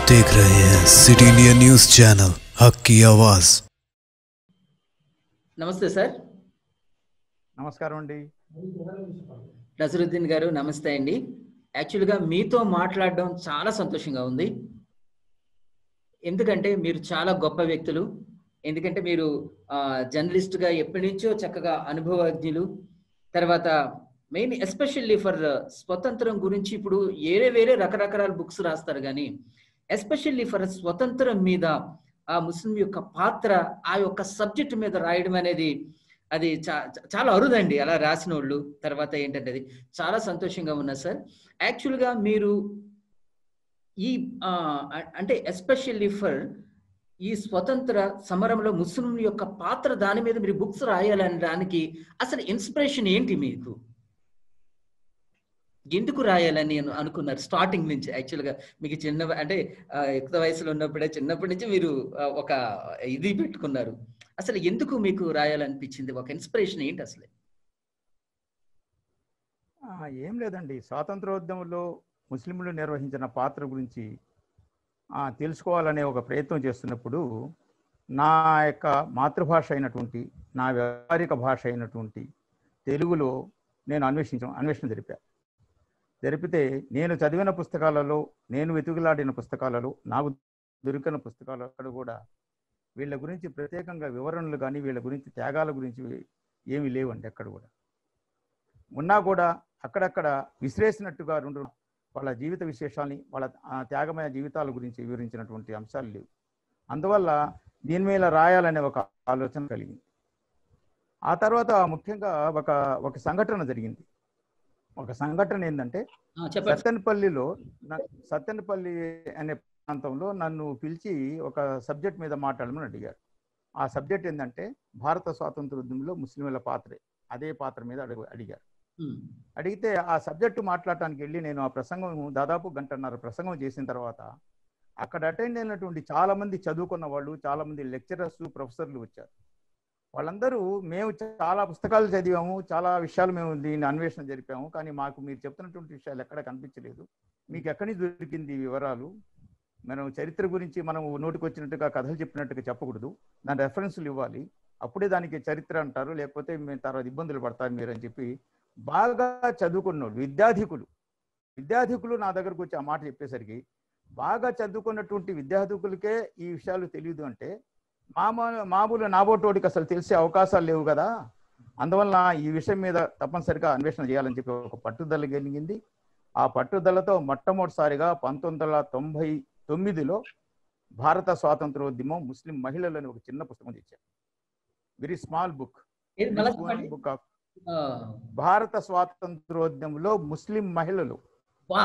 देख रहे हैं सिटी इंडिया न्यूज चैनल हक की आवाज నమస్తే సార్ నమస్కారం అండి నజరుద్దీన్ గారు నమస్తే అండి యాక్చువల్గా మీతో మాట్లాడడం చాలా సంతోషంగా ఉంది ఎందుకంటే మీరు చాలా గొప్ప వ్యక్తులు ఎందుకంటే మీరు జర్నలిస్ట్గా ఎప్పటి నుంచో చక్కగా అనుభవజ్ఞులు తర్వాత మెయిన్ ఎస్పెషల్లీ ఫర్ స్వతంత్రం గురించి ఇప్పుడు వేరే వేరే రకరకాల బుక్స్ రాస్తారు కానీ ఎస్పెషల్లీ ఫర్ స్వతంత్రం మీద ఆ ముస్లిం యొక్క పాత్ర ఆ యొక్క సబ్జెక్ట్ మీద రాయడం అనేది అది చా చా- చాలా అరుదండి అలా రాసిన వాళ్ళు తర్వాత ఏంటంటే అది చాలా సంతోషంగా ఉన్నా సార్ యాక్చువల్గా మీరు ఈ ఆ, అ- అంటే ఎస్పెషల్లీ ఫర్ ఈ స్వతంత్ర సమరంలో ముస్లిం యొక్క పాత్ర దాని మీద మీరు బుక్స్ రాయాలని దానికి అసలు ఇన్స్పిరేషన్ ఏంటి మీకు ఎందుకు రాయాలని అను- అనుకున్నారు స్టార్టింగ్ నుంచి యాక్చువల్గా మీకు చిన్న అంటే ఆ, యుక్త వయసులో ఉన్నప్పుడే చిన్నప్పటి నుంచి మీరు ఆ, ఒక ఇది పెట్టుకున్నారు అసలు ఎందుకు మీకు రాయాలనిపించింది ఒక ఇన్స్పిరేషన్ ఏంటి అసలు ఆ, ఏం లేదండి స్వాతంత్రోద్యమంలో ముస్లింలు నిర్వహించిన పాత్ర గురించి ఆ, తెలుసుకోవాలనే ఒక ప్రయత్నం చేస్తున్నప్పుడు నా యొక్క మాతృభాష అయినటువంటి నా వ్యవహారిక భాష అయినటువంటి తెలుగులో నేను అన్వేషించ అన్వేషణ జరిపా జరిపితే నేను చదివిన పుస్తకాలలో నేను వెతుకులాడిన పుస్తకాలలో నాకు దొరికిన పుస్తకాలు అక్కడ కూడా వీళ్ళ గురించి ప్రత్యేకంగా వివరణలు కానీ వీళ్ళ గురించి త్యాగాల గురించి ఏమీ లేవండి అక్కడ కూడా ఉన్నా కూడా అక్కడక్కడ విశ్లేసినట్టుగా రెండు వాళ్ళ జీవిత విశేషాలని వాళ్ళ ఆ, త్యాగమయ జీవితాల గురించి వివరించినటువంటి అంశాలు లేవు అందువల్ల దీని మీద రాయాలనే ఒక ఆలోచన కలిగింది ఆ తర్వాత ముఖ్యంగా ఒక ఒక సంఘటన జరిగింది ఒక సంఘటన ఏంటంటే ఆ, చెప్పండి సత్తెనపల్లిలో న- సత్తెనపల్లి అనే ప్రాంతంలో నన్ను పిలిచి ఒక సబ్జెక్ట్ మీద మాట్లాడమని అడిగారు ఆ సబ్జెక్ట్ ఏంటంటే భారత స్వాతంత్రోద్యమంలో ముస్లింల పాత్రే అదే పాత్ర మీద అడుగు అడిగారు ఉమ్, అడిగితే ఆ సబ్జెక్టు మాట్లాడటానికి వెళ్ళి నేను ఆ ప్రసంగం దాదాపు గంటన్నర ప్రసంగం చేసిన తర్వాత అక్కడ అటెండ్ అయినటువంటి చాలా మంది చదువుకున్న వాళ్ళు చాలా మంది లెక్చరర్స్ ప్రొఫెసర్లు వచ్చారు వాళ్ళందరూ మేము చాలా పుస్తకాలు చదివాము చాలా విషయాలు మేము దీన్ని అన్వేషణ జరిపాము కానీ మాకు మీరు చెప్తున్నటువంటి విషయాలు ఎక్కడ కనిపించలేదు మీకు ఎక్కడి నుంచి దొరికింది ఈ వివరాలు మనం చరిత్ర గురించి మనం నోటికి వచ్చినట్టుగా కథలు చెప్పినట్టుగా చెప్పకూడదు దాని రెఫరెన్స్లు ఇవ్వాలి అప్పుడే దానికి చరిత్ర అంటారు లేకపోతే మేము తర్వాత ఇబ్బందులు పడతారు మీరు అని చెప్పి బాగా చదువుకున్నోళ్ళు విద్యాధికులు విద్యాధికులు నా దగ్గరకు వచ్చి ఆ మాట చెప్పేసరికి బాగా చదువుకున్నటువంటి విద్యార్థికులకే ఈ విషయాలు తెలియదు అంటే మామూలు మామూలు నాబోటోడికి అసలు తెలిసే అవకాశాలు లేవు కదా అందువల్ల ఈ విషయం మీద తప్పనిసరిగా అన్వేషణ చేయాలని చెప్పి ఒక పట్టుదల కలిగింది ఆ పట్టుదలతో మొట్టమొదటిసారిగా పంతొమ్మిది వందల తొంభై తొమ్మిదిలో భారత స్వాతంత్రోద్యమం ముస్లిం మహిళలు అని ఒక చిన్న పుస్తకం తెచ్చారు వెరీ స్మాల్ బుక్ ఏది మళ్ళా చెప్పండి? బుక్ ఆఫ్ ఆ, భారత స్వాతంత్రోద్యమంలో ముస్లిం మహిళలు వా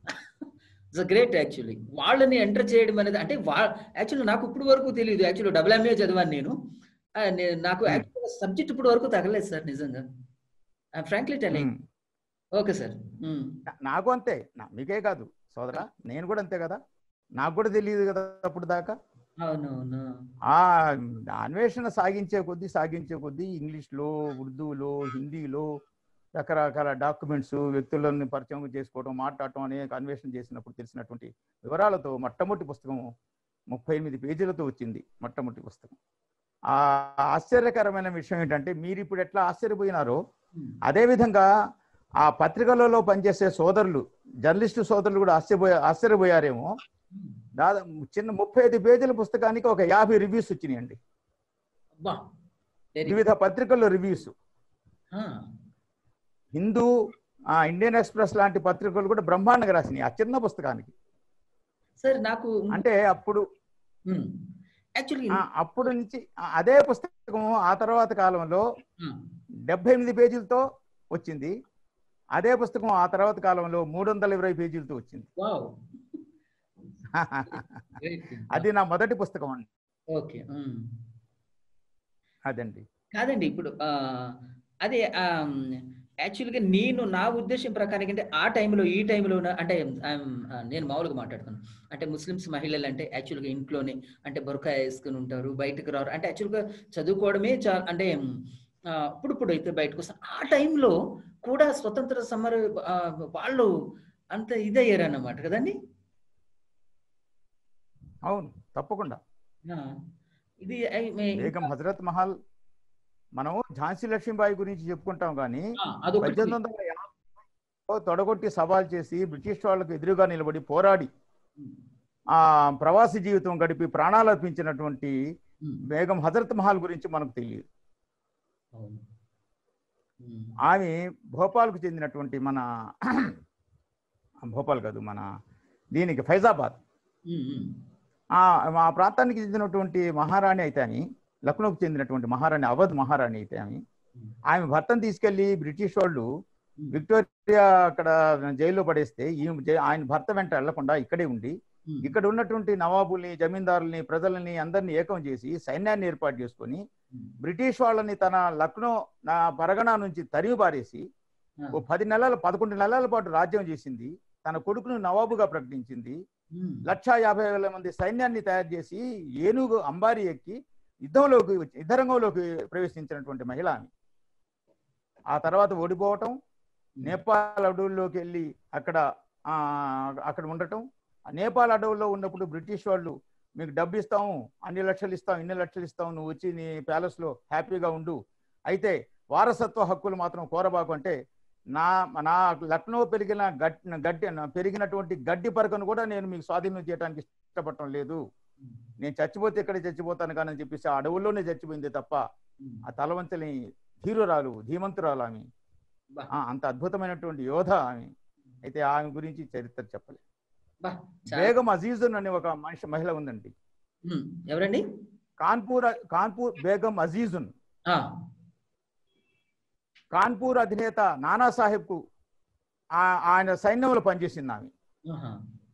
ఇట్స్ గ్రేట్ యాక్చువల్లీ వాళ్ళని ఎంటర్ చేయడం అనేది అంటే వా యాక్చువల్లీ నాకు ఇప్పుడు వరకు తెలియదు యాక్చువల్లీ డబుల్ ఎంఏ చదివాను నేను ఆ, నే- నాకు Hmm. యాక్చువల్ సబ్జెక్ట్ ఇప్పుడు వరకు తగలేదు సార్ నిజంగా frankly telling um. Okay sir నా- నాకు అంతే నా- మీకే కాదు సోదరా నేను కూడా అంతే కదా నాకు కూడా తెలియదు కదా అప్పుడు దాకా అవునవును ఆ అన్వేషణ సాగించే కొద్దీ సాగించే కొద్దీ ఇంగ్లీష్లో ఉర్దూలో హిందీలో రకరకాల డాక్యుమెంట్స్ వ్యక్తులను పరిచయం చేసుకోవడం మాట్లాడటం అనేక అన్వేషణ చేసినప్పుడు తెలిసినటువంటి వివరాలతో మొట్టమొదటి పుస్తకం ముప్పై ఎనిమిది పేజీలతో వచ్చింది మొట్టమొదటి పుస్తకం ఆ ఆశ్చర్యకరమైన విషయం ఏంటంటే మీరు ఇప్పుడు ఎట్లా ఆశ్చర్యపోయినారో Hmm. అదేవిధంగా ఆ పత్రికలలో పనిచేసే సోదరులు జర్నలిస్టు సోదరులు కూడా ఆశ్చర్యపోయా ఆశ్చర్యపోయారేమో దాదాపు చిన్న ముప్పై ఐదు పేజీల పుస్తకానికి ఒక యాభై రివ్యూస్ వచ్చినాయండి అబ్బా వెరీ వివిధ పత్రికల్లో రివ్యూస్ హిందూ ఆ, ఇండియన్ ఎక్స్ప్రెస్ లాంటి పత్రికలు కూడా బ్రహ్మాండంగా రాసినాయి ఆ చిన్న పుస్తకానికి సార్ నాకు అంటే అప్పుడు యాక్చువల్లీ ఆ, అప్పుడు నుంచి ఆ, అదే పుస్తకం ఆ తర్వాత కాలంలో డెబ్బై ఎనిమిది పేజీలతో వచ్చింది అదే పుస్తకం ఆ తర్వాత కాలంలో మూడు వందల ఇరవై పేజీలతో వచ్చింది వావ్ అది నా మొదటి పుస్తకం అండి ఓకే అదండి కాదండి ఇప్పుడు ఆ, అదే యాక్చువల్గా నేను నా ఉద్దేశం ప్రకారం అంటే ఆ టైంలో ఈ టైంలో అంటే ఆమ్, ఆ, నేను మామూలుగా మాట్లాడుతాను అంటే ముస్లిమ్స్ మహిళలు అంటే యాక్చువల్గా ఇంట్లోనే అంటే బొరకా వేసుకుని ఉంటారు బయటకు రారు అంటే యాక్చువల్గా చదువుకోవడమే చా అంటే ఆ, ఇప్పుడు ఇప్పుడు అయితే బయటకు వస్తాను ఆ టైంలో కూడా స్వతంత్ర సమర ఆ, వాళ్ళు అంత ఇదయ్యారు అన్నమాట కదండి అవును తప్పకుండా ఆ, ఇది ఐ- మే- బేగం హజరత్ మహల్ మనం ఝాన్సీ లక్ష్మీబాయి గురించి చెప్పుకుంటాం కానీ ఆ, అదొకటి పద్దెనిమిది వందల యాభైలో తొడగొట్టి సవాల్ చేసి బ్రిటిష్ వాళ్ళకు ఎదురుగా నిలబడి పోరాడి ఉమ్, ఆ ప్రవాసి జీవితం గడిపి ప్రాణాలు అర్పించినటువంటి ఉమ్, బేగం హజరత్ మహల్ గురించి మనకు తెలియదు అవును. ఉమ్, ఆమె భోపాల్కు చెందినటువంటి మన భోపాల్ కాదు మన దీనికి ఫైజాబాద్ ఉమ్, ఉమ్, ఆ ఆ ప్రాంతానికి చెందినటువంటి మహారాణి అయితే ఆమె లక్నోకు చెందినటువంటి మహారాణి అవధ్ మహారాణి అయితే ఆమె ఉమ్, ఆమె భర్తను తీసుకెళ్లి బ్రిటిష్ వాళ్ళు ఉమ్, విక్టోరియా అక్కడ జైల్లో పడేస్తే ఈ జై- ఆయన భర్త వెంట వెళ్లకుండా ఇక్కడే ఉండి ఉమ్, ఇక్కడ ఉన్నటువంటి నవాబుల్ని జమీందారుల్ని ప్రజల్ని అందరినీ ఏకం చేసి సైన్యాన్ని ఏర్పాటు చేసుకొని ఉమ్, బ్రిటిష్ వాళ్ళని తన లక్నో నా పరగణ నుంచి తరిమి పారేసి ఆ, ఓ పది నెలల పదకొండు నెలల పాటు రాజ్యం చేసింది తన కొడుకును నవాబుగా ప్రకటించింది ఉమ్, లక్షా యాభై వేల మంది సైన్యాన్ని తయారు చేసి ఏనుగు అంబారి ఎక్కి యుద్ధంలోకి వచ్చి- యుద్ధరంగంలోకి ప్రవేశించినటువంటి మహిళ ఆమె ఆ తర్వాత ఓడిపోవటం నేపాల్ అడవుల్లోకి వెళ్ళి అక్కడ ఆ, అక్కడ ఉండటం ఆ నేపాల్ అడవుల్లో ఉన్నప్పుడు బ్రిటిష్ వాళ్ళు మీకు డబ్బు ఇస్తాము అన్ని లక్షలు ఇస్తాం ఇన్ని లక్షలు ఇస్తాం నువ్వు వచ్చి నీ ప్యాలెస్ లో హ్యాపీగా ఉండు అయితే వారసత్వ హక్కులు మాత్రం కోరబాకు అంటే నా నా లక్నో పెరిగిన గడ్డి గడ్డి పెరిగినటువంటి గడ్డి పరకను కూడా నేను మీకు స్వాధీనం చేయడానికి ఇష్టపడటం లేదు ఉమ్, నేను చచ్చిపోతే ఇక్కడే చచ్చిపోతాను కానీ అని చెప్పేసి ఆ అడవుల్లోనే చచ్చిపోయింది తప్ప ఉమ్, ఆ తలవంచని ధీరురాలు ధీమంతురాలు ఆమె బా, ఆ, అంత అద్భుతమైనటువంటి యోధ ఆమె అయితే ఆమె గురించి చరిత్ర చెప్పలేదు బా, చాలా- బేగం అజీజున్ అనే ఒక మనిషి మహిళ ఉందండి ఉమ్, ఎవరండి కాన్పూర్ కాన్పూర్ బేగం అజీజున్ ఆ, కాన్పూర్ అధినేత నానాసాహెబ్ కు ఆయన సైన్యంలో పనిచేసింది ఆమె ఆహా,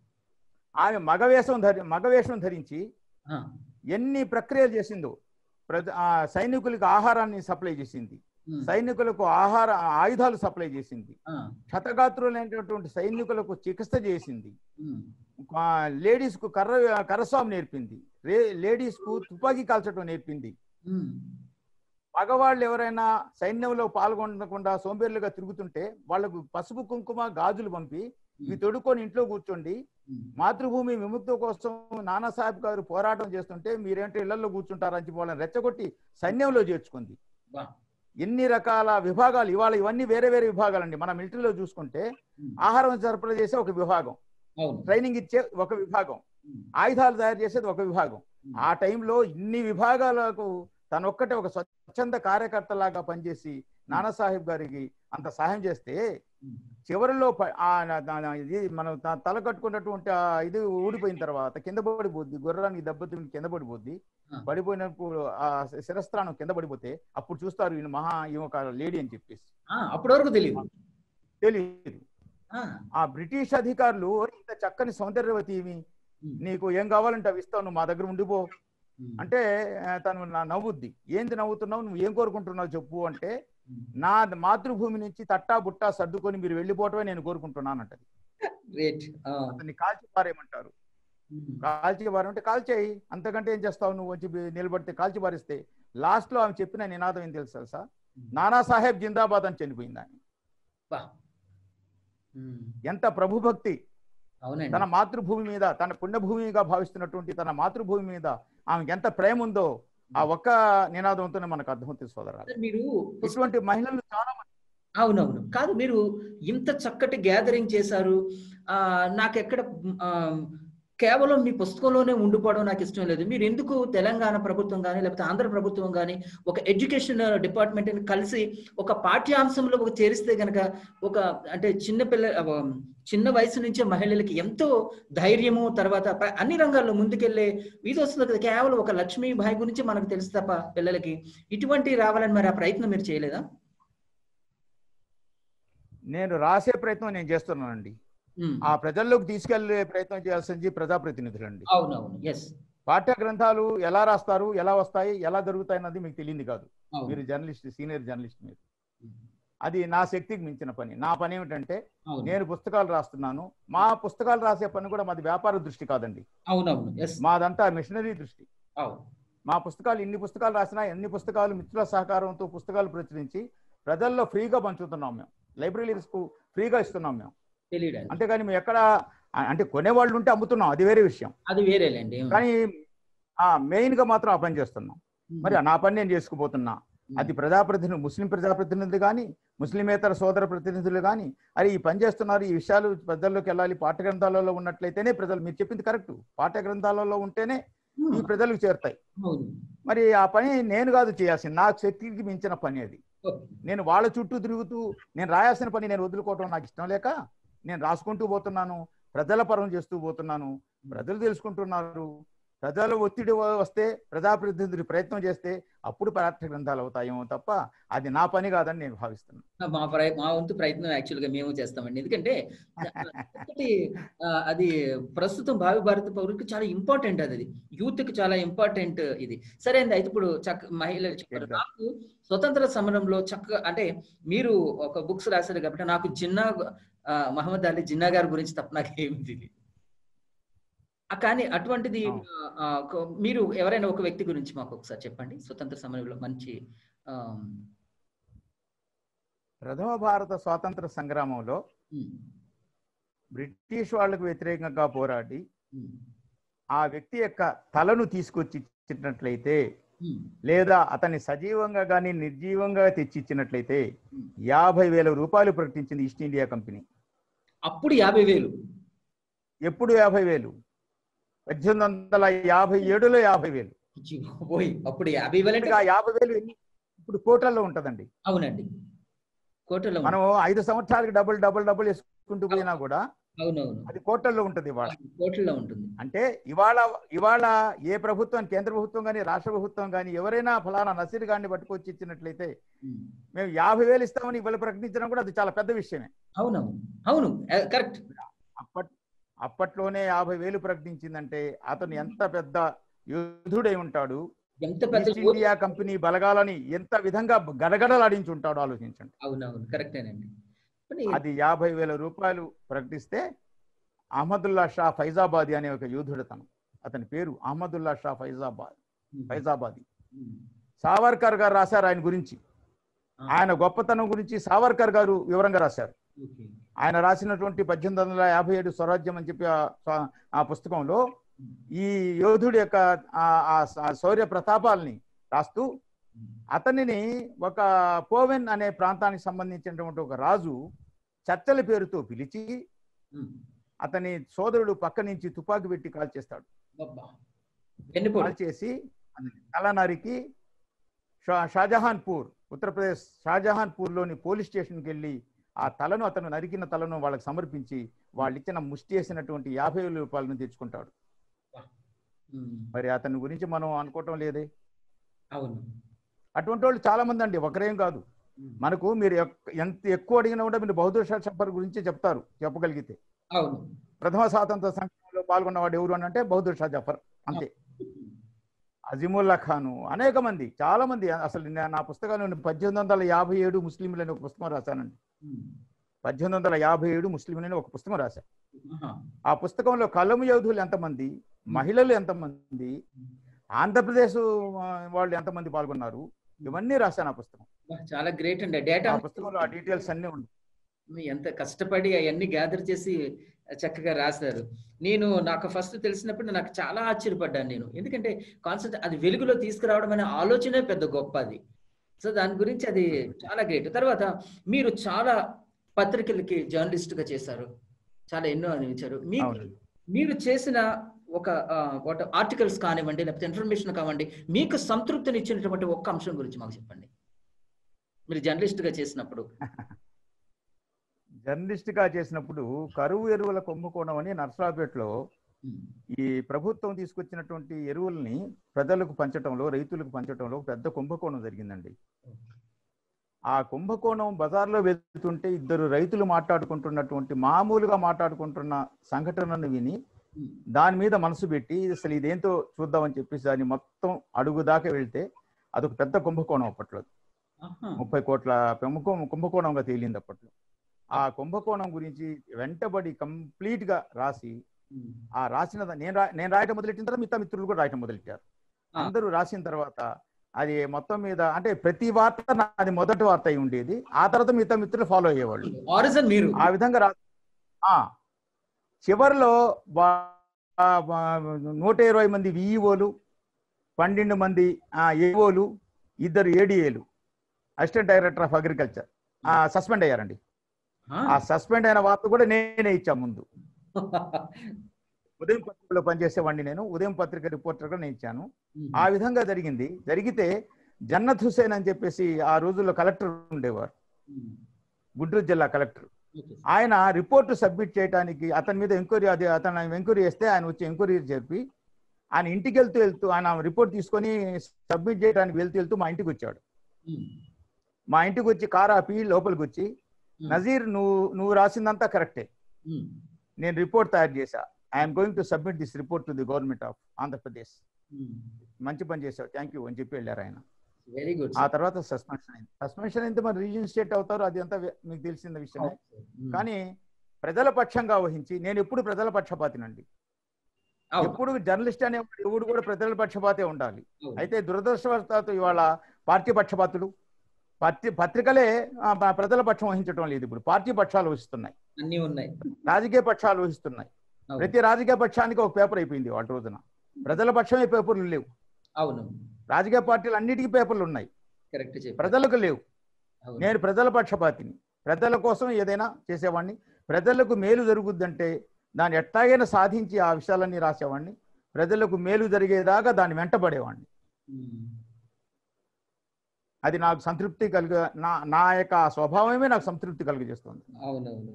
ఆమె మగవేషం ధరి మగవేషం ధరించి ఆ, ఎన్ని ప్రక్రియలు చేసిందో ప్రజ ఆ, సైనికులకు ఆహారాన్ని సప్లై చేసింది ఉమ్, సైనికులకు ఆహార ఆయుధాలు సప్లై చేసింది ఆ, క్షతగాత్రులైనటువంటి సైనికులకు చికిత్స చేసింది ఉమ్, లేడీస్ కు కర్ర కరస్వామి నేర్పింది రే లేడీస్ కు తుపాకీ కాల్చడం నేర్పింది ఉమ్, మగవాళ్ళు ఎవరైనా సైన్యంలో పాల్గొనకుండా సోంబేర్లుగా తిరుగుతుంటే వాళ్ళకు పసుపు కుంకుమ గాజులు పంపి ఇవి తొడుక్కొని ఇంట్లో కూర్చోండి ఉమ్, మాతృభూమి విముక్తి కోసం నానాసాహెబ్ గారు పోరాటం చేస్తుంటే మీరేంటో ఇళ్లలో కూర్చుంటారని చెప్పి వాళ్ళని రెచ్చగొట్టి సైన్యంలో చేర్చుకుంది బా, ఎన్ని రకాల విభాగాలు ఇవాళ ఇవన్నీ వేరే వేరే విభాగాలండి మన మిలిటరీలో చూసుకుంటే ఉమ్, ఆహారం సరఫరా చేసే ఒక విభాగం అవును ట్రైనింగ్ ఇచ్చే ఒక విభాగం ఉమ్, ఆయుధాలు తయారు చేసేది ఒక విభాగం ఉమ్, ఆ టైంలో ఇన్ని విభాగాలకు తనొక్కటే ఒక స్వచ్ఛంద కార్యకర్తలాగా పనిచేసి నానాసాహెబ్ గారికి అంత సహాయం చేస్తే ఉమ్, చివరిలో ప- ఆ నా- నా- నా ఇది మనం త- తల కట్టుకున్నటువంటి ఆ ఇది ఊడిపోయిన తర్వాత కింద పడిపోద్ది గుర్రానికి దెబ్బతిని కింద పడిపోద్ది ఆ. పడిపోయినప్పుడు ఆ శిరస్త్రాణం కింద పడిపోతే అప్పుడు చూస్తారు ఈయన మహా ఈమె ఒక లేడీ అని చెప్పేసి ఆ, అప్పటి వరకు తెలియదు తెలియదు ఆ, ఆ బ్రిటిష్ అధికారులు "ఓ, ఇంత చక్కని సౌందర్యవతి ఇవి ఉమ్, నీకు ఏం కావాలంటే అవి ఇస్తావు నువ్వు మా దగ్గర ఉండిపో ఉమ్, అంటే ఆ, తను నా నవ్వుద్ది ఏంది నవ్వుతున్నావు నువ్వు ఏం కోరుకుంటున్నావు చెప్పు అంటే ఉమ్, నా మాతృభూమి నుంచి తట్టా బుట్టా సర్దుకొని మీరు వెళ్ళిపోవటమే నేను కోరుకుంటున్నాను అంటది గ్రేట్ ఆ, అతన్ని కాల్చి పారేయమంటారు ఉమ్, కాల్చి పారంటే కాల్చేయి అంతకంటే ఏం చేస్తావు నువ్వు వచ్చి బి- నిలబడితే కాల్చి పారిస్తే లాస్ట్ లో ఆమె చెప్పిన నినాదం ఏం తెలుసు తెలుసా నానా సాహెబ్ జిందాబాద్ అని చనిపోయింది ఆమె బా. ఉమ్, ఎంత ప్రభుభక్తి అవునండి తన మాతృభూమి మీద తన పుణ్యభూమిగా భావిస్తున్నటువంటి తన మాతృభూమి మీద ఆమెకి ఎంత ప్రేమ ఉందో ఆ ఒక్క నినాదంతోనే మనకు అర్థమవుతుంది సోదరా మీరు ఇటువంటి మహిళలు చాలా మంది అవునవును కాదు మీరు ఇంత చక్కటి గ్యాదరింగ్ చేశారు ఆ నాకు ఎక్కడ ఆ, కేవలం మీ పుస్తకంలోనే ఉండిపోవడం నాకు ఇష్టం లేదు మీరు ఎందుకు తెలంగాణ ప్రభుత్వం కానీ లేకపోతే ఆంధ్ర ప్రభుత్వం కానీ ఒక ఎడ్యుకేషన్ డిపార్ట్మెంట్ కలిసి ఒక పాఠ్యాంశంలో ఒక చేరిస్తే గనక ఒక అంటే చిన్న పిల్ల ఆ, చిన్న వయసు నుంచే మహిళలకి ఎంతో ధైర్యము తర్వాత ప- అన్ని రంగాల్లో ముందుకెళ్లే ఇది వస్తుంది కదా కేవలం ఒక లక్ష్మీబాయి గురించి మనకు తెలుసు తప్ప పిల్లలకి ఇటువంటి రావాలని మరి ఆ ప్రయత్నం మీరు చేయలేదా నేను రాసే ప్రయత్నం నేను చేస్తున్నానండి ఉమ్. ఆ ప్రజల్లోకి తీసుకెళ్లే ప్రయత్నం చేయాల్సింది ప్రజాప్రతినిధులండి అవునవును ఎస్ పాఠ్య గ్రంథాలు ఎలా రాస్తారు ఎలా వస్తాయి ఎలా జరుగుతాయి అన్నది మీకు తెలియంది కాదు మీరు జర్నలిస్ట్ సీనియర్ జర్నలిస్ట్ మీరు అది నా శక్తికి మించిన పని నా పని ఏమిటంటే నేను పుస్తకాలు రాస్తున్నాను మా పుస్తకాలు రాసే పని కూడా మాది వ్యాపార దృష్టి కాదండి అవునవును ఎస్ మాదంతా మిషనరీ దృష్టి అవును మా పుస్తకాలు ఇన్ని పుస్తకాలు రాసినా ఎన్ని పుస్తకాలు మిత్రుల సహకారంతో పుస్తకాలు ప్రచురించి ప్రజల్లో ఫ్రీగా పంచుతున్నాం మేము లైబ్రరీస్ కు ఫ్రీగా ఇస్తున్నాం మేము తెలియడానికి అంతేగాని మేము ఎక్కడ ఆ- అంటే కొనేవాళ్ళు ఉంటే అమ్ముతున్నాం అది వేరే విషయం అది వేరేలేండి కానీ ఆ మెయిన్ గా మాత్రం ఆ పని చేస్తున్నాం మరి నా పని నేను చేసుకుపోతున్నా అది ప్రజాప్రతినిధులు ముస్లిం ప్రజాప్రతినిధులు కానీ ముస్లిమేతర సోదర ప్రతినిధులు కానీ అరే ఈ పని చేస్తున్నారు ఈ విషయాలు ప్రజల్లోకి వెళ్ళాలి పాఠ్య గ్రంథాలలో ఉన్నట్లయితేనే ప్రజలు మీరు చెప్పింది కరెక్ట్ పాఠ్య గ్రంథాలలో ఉంటేనే ఈ ప్రజలకు చేరుతాయి అవును మరి ఆ పని నేను కాదు చేయాల్సింది నా శక్తికి మించిన పని అది నేను వాళ్ళ చుట్టూ తిరుగుతూ నేను రాయాల్సిన పని నేను వదులుకోవటం నాకు ఇష్టం లేక నేను రాసుకుంటూ పోతున్నాను ప్రజల పరం చేస్తూ పోతున్నాను ప్రజలు తెలుసుకుంటున్నారు ప్రజల ఒత్తిడి వ- వస్తే ప్రజాప్రతినిధులు ప్రయత్నం చేస్తే అప్పుడు పాఠ్య గ్రంథాలు అవుతాయేమో తప్ప అది నా పని కాదని నేను భావిస్తున్నాను మా ప్రయ మా వంతు ప్రయత్నం యాక్చువల్ గా మేము చేస్తామండి ఎందుకంటే ఒకటి ఆ, అది ప్రస్తుతం భావి భారత పౌరులకు చాలా ఇంపార్టెంట్ అది యూత్ కి చాలా ఇంపార్టెంట్ ఇది సరే అండి అయితే ఇప్పుడు చక్క మహిళలు చెప్పారు చేద్దాం. నాకు స్వతంత్ర సమరంలో చక్కగా అంటే మీరు ఒక బుక్స్ రాశారు కాబట్టి నాకు జిన్నా ఆ, మహమ్మద్ అలీ జిన్నా గారి గురించి తప్ప నాకు ఏమి తెలియదు ఆ, కానీ అటువంటిది అవును. ఆ, ఒక- మీరు ఎవరైనా ఒక వ్యక్తి గురించి మాకు ఒకసారి చెప్పండి స్వతంత్ర సమరంలో మంచి ఆ, ప్రథమ భారత స్వాతంత్ర సంగ్రామంలో ఉమ్, బ్రిటిష్ వాళ్లకు వ్యతిరేకంగా పోరాడి ఉమ్, ఆ వ్యక్తి యొక్క తలను తీసుకొచ్చి ఇచ్చినట్లయితే ఉమ్. లేదా అతన్ని సజీవంగా కానీ నిర్జీవంగా తెచ్చిచ్చినట్లయితే యాభై వేల రూపాయలు ప్రకటించింది ఈస్ట్ ఇండియా కంపెనీ అప్పుడు యాభై వేలు ఎప్పుడు యాభై వేలు పద్దెనిమిది వందల యాభై ఏడులో యాభై వేలు అచ్చి బాబోయ్, అప్పుడు యాభై వేలు అంటే ఆ యాభై వేలు ఎన్ని- ఇప్పుడు కోట్లలో ఉంటదండి అవునండి కోటలో మనం ఐదు సంవత్సరాలకి డబుల్ డబుల్ డబుల్ వేసుకుంటూ పోయినా కూడా అవునవును అది కోట్లలో ఉంటుంది ఇవాళ కోటలో ఉంటుంది అంటే ఇవాళ ఇవాళ ఏ ప్రభుత్వం కేంద్ర ప్రభుత్వం కానీ రాష్ట్ర ప్రభుత్వం కానీ ఎవరైనా ఫలానా నసీర్ గారిని పట్టుకొచ్చి ఇచ్చినట్లయితే ఉమ్. మేము యాభై వేలు ఇస్తామని ఇవాళ ప్రకటించడం కూడా అది చాలా పెద్ద విషయమే అవునవును అవును కరెక్ట్ అప్పట్ అప్పట్లోనే యాభై వేలు ప్రకటించిందంటే అతను ఎంత పెద్ద యోధుడై ఉంటాడు ఎంత పెద్ద ఈస్ట్ ఇండియా కంపెనీ బలగాలని ఎంత విధంగా గడగడలాడించి ఉంటాడో ఆలోచించండి అవునవును కరెక్టేనండి కానీ అది యాభై వేల రూపాయలు ప్రకటిస్తే అహ్మదుల్లా షా ఫైజాబాదీ అనే ఒక యోధుడు అతను అతని పేరు అహ్మదుల్లా షా ఫైజాబాద్ ఉమ్, ఫైజాబాదీ ఉమ్, సావర్కర్ గారు రాశారు ఆయన గురించి ఆ, ఆయన గొప్పతనం గురించి సావర్కర్ గారు వివరంగా రాశారు ఓకే. ఆయన రాసినటువంటి పద్దెనిమిది వందల యాభై ఏడు స్వరాజ్యం అని చెప్పి ఆ స్వ- ఆ పుస్తకంలో ఉమ్, ఈ యోధుడి యొక్క ఆ- ఆ స- శౌర్య ప్రతాపాలని రాస్తూ ఉమ్, అతనిని ఒక పోవెన్ అనే ప్రాంతానికి సంబంధించినటువంటి ఒక రాజు చర్చల పేరుతో పిలిచి ఉమ్. అతని సోదరుడు పక్క నుంచి తుపాకీ పెట్టి కాల్చేస్తాడు అబ్బా. వెన్నుపోటు కాల్చేసి తల నరికి షా- షాజహాన్పూర్ ఉత్తరప్రదేశ్ షాజహాన్పూర్లోని పోలీస్ స్టేషన్కి వెళ్ళి ఆ తలను అతను నరికిన తలను వాళ్ళకి సమర్పించి వాళ్ళు ఇచ్చిన ముష్టి చేసినటువంటి యాభై వేల రూపాయలను తెచ్చుకుంటాడు ఉమ్, మరి అతని గురించి మనం అనుకోవటం లేదే అవును అటువంటి వాళ్ళు చాలా మంది అండి ఒకరేం కాదు ఉమ్, మనకు మీరు ఎక్- ఎంత ఎక్కువ అడిగినా కూడా మీరు బహదూర్ షా జఫర్ గురించి చెప్తారు చెప్పగలిగితే అవును ప్రథమ స్వాతంత్ర సంఘంలో పాల్గొన్నవాడు ఎవరు అని అంటే బహదూర్ షా జఫర్ అంతే అజిముల్లా ఖాను అనేక మంది చాలా మంది అసలు నేను నా పుస్తకాన్ని పద్దెనిమిది వందల యాభై ఏడు ముస్లింలు అని ఒక పుస్తకం రాశానండి ఉమ్, పద్దెనిమిది వందల యాభై ఏడు ముస్లింలు అని ఒక పుస్తకం రాశాను ఆహా. ఆ పుస్తకంలో కలము యోధులు ఎంతమంది మహిళలు ఎంతమంది ఆంధ్రప్రదేశ్ ఆ, వాళ్ళు ఎంతమంది పాల్గొన్నారు ఇవన్నీ రాశాను ఆ పుస్తకం అబ్బా, చాలా గ్రేట్ అండి డేటా ఆ పుస్తకంలో ఆ డీటెయిల్స్ అన్ని ఉన్నాయి ఎంత కష్టపడి అవన్నీ గ్యాదర్ చేసి చక్కగా రాశారు నేను నాకు ఫస్ట్ తెలిసినప్పుడు నాకు చాలా ఆశ్చర్యపడ్డాను నేను ఎందుకంటే కాన్సెప్ట్ అది వెలుగులో తీసుకురావడం అనే ఆలోచనే పెద్ద గొప్ప అది సో దాని గురించి అది చాలా గ్రేట్ తర్వాత మీరు చాలా పత్రికలకి జర్నలిస్ట్ గా చేశారు చాలా ఎన్నో అందించారు మీకు అవునండి. మీరు చేసిన ఒక ఆర్టికల్స్ కానివ్వండి లేకపోతే ఇన్ఫర్మేషన్ కానివ్వండి మీకు సంతృప్తిని ఇచ్చినటువంటి ఒక్క అంశం గురించి మాకు చెప్పండి మీరు జర్నలిస్ట్ గా చేసినప్పుడు జర్నలిస్ట్ గా చేసినప్పుడు కరువు ఎరువుల కుంభకోణం అని నర్సరాపేటలో ఉమ్, ఈ ప్రభుత్వం తీసుకొచ్చినటువంటి ఎరువుల్ని ప్రజలకు పంచటంలో రైతులకు పంచటంలో పెద్ద కుంభకోణం జరిగిందండి ఆ కుంభకోణం బజార్లో వెళ్తుంటే ఇద్దరు రైతులు మాట్లాడుకుంటున్నటువంటి మామూలుగా మాట్లాడుకుంటున్న సంఘటనను విని ఉమ్, దాని మీద మనసు పెట్టి అసలు ఇదేంతో చూద్దామని చెప్పేసి దాన్ని మొత్తం అడుగు దాకా వెళ్తే అదొక పెద్ద కుంభకోణం అప్పట్లో ఆహా. ముప్పై కోట్ల కుంభకో కుంభకోణంగా తేలింది అప్పట్లో ఆ కుంభకోణం గురించి వెంటబడి కంప్లీట్ గా రాసి ఉమ్. ఆ రాసిన దా- నేను రా- నేను రాయటం మొదలెట్టిన తర్వాత మిగతా మిత్రులు కూడా రాయటం మొదలెట్టారు ఆ. అందరూ రాసిన తర్వాత అది మొత్తం మీద అంటే ప్రతి వార్త నాది మొదటి వార్త అయి ఉండేది ఆ తర్వాత మిగతా మిత్రులు ఫాలో అయ్యేవాళ్ళు ఆరిజన్ మీరు ఆ విధంగా రా ఆ చివరిలో వా- ఆ వా- నూట ఇరవై మంది విఈఓలు పన్నెండు మంది ఏఓలు ఇద్దరు ఏడిఏలు assistant director of agriculture suspend అయ్యారండి ఆ. ఆ సస్పెండ్ అయిన వార్త కూడా నేనే ఇచ్చా ముందు ఉదయం పత్రికలో పనిచేసేవాడిని నేను ఉదయం పత్రిక రిపోర్టర్గా నేను ఇచ్చాను ఆ విధంగా జరిగింది జరిగితే జన్నత్ హుసేన్ అని చెప్పేసి ఆ రోజుల్లో కలెక్టర్ ఉండేవారు గుంటూరు జిల్లా కలెక్టర్ ఆయన రిపోర్ట్ సబ్మిట్ చేయడానికి అతని మీద ఎంక్వైరీ అది అతను ఎంక్వైరీ చేస్తే ఆయన వచ్చి ఎంక్వైరీ చెప్పి ఆయన ఇంటికి వెళ్తూ వెళ్తూ ఆయన రిపోర్ట్ తీసుకొని సబ్మిట్ చేయడానికి వెళ్తూ వెళ్తూ మా ఇంటికి వచ్చాడు మా ఇంటికి వచ్చి కార్ ఆపి లోపలికి వచ్చి నజీర్ నువ్వు నువ్వు రాసిందంతా కరెక్టే నేను రిపోర్ట్ తయారు చేశా I'm going to submit this report to the government of Andhra Pradesh మంచి పని చేశావు థ్యాంక్ యూ అని చెప్పి వెళ్ళారు ఆయన వెరీ గుడ్ ఆ తర్వాత సస్పెన్షన్ అయింది సస్పెన్షన్ అయితే మరి రీజన్ స్టేట్ అవుతారు అది అంతా మీకు తెలిసిన విషయమే కానీ ప్రజల పక్షంగా వహించి నేను ఎప్పుడు ప్రజల పక్షపాతినండి ఎప్పుడు జర్నలిస్ట్ అనే ఎవడు కూడా ప్రజల పక్షపాతే ఉండాలి అయితే దురదృష్టవశాత్తు ఇవాళ పార్టీ పక్షపాతులు పార్టీ పత్రికలే ఆ, ప- ప్రజల పక్షం వహించడం లేదు ఇప్పుడు పార్టీ పక్షాలు వహిస్తున్నాయి అన్ని ఉన్నాయి రాజకీయ పక్షాలు వహిస్తున్నాయి అవును. ప్రతి రాజకీయ పక్షానికి ఒక పేపర్ అయిపోయింది వాటి రోజున ప్రజల పక్షమే పేపర్లు లేవు అవును రాజకీయ పార్టీలు అన్నిటికీ పేపర్లు ఉన్నాయి కరెక్ట్ చెప్పి ప్రజలకు లేవు నేను ప్రజల పక్షపాతిని ప్రజల కోసం ఏదైనా చేసేవాడిని ప్రజలకు మేలు జరుగుద్దంటే దాన్ని ఎట్లాగైనా సాధించి ఆ విషయాలన్నీ రాసేవాడిని ప్రజలకు మేలు జరిగేదాకా దాన్ని వెంటబడేవాడిని అది నాకు సంతృప్తి కలిగ నా నా యొక్క స్వభావమే నాకు సంతృప్తి కలిగజేస్తుంది అవునవును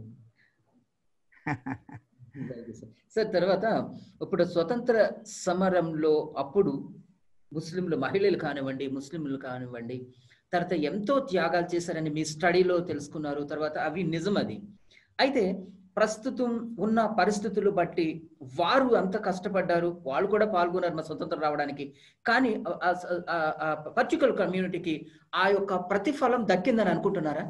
సార్ తర్వాత ఇప్పుడు స్వతంత్ర సమరంలో అప్పుడు ముస్లింలు మహిళలు కానివ్వండి ముస్లింలు కానివ్వండి తర్వాత ఎంతో త్యాగాలు చేశారని మీ స్టడీలో తెలుసుకున్నారు తర్వాత అవి నిజం అది అయితే ప్రస్తుతం ఉన్న పరిస్థితులు బట్టి వారు అంత కష్టపడ్డారు వాళ్ళు కూడా పాల్గొన్నారు మా స్వతంత్రం రావడానికి కానీ పర్టికులర్ కమ్యూనిటీకి ఆ యొక్క ప్రతిఫలం దక్కిందని అనుకుంటున్నారా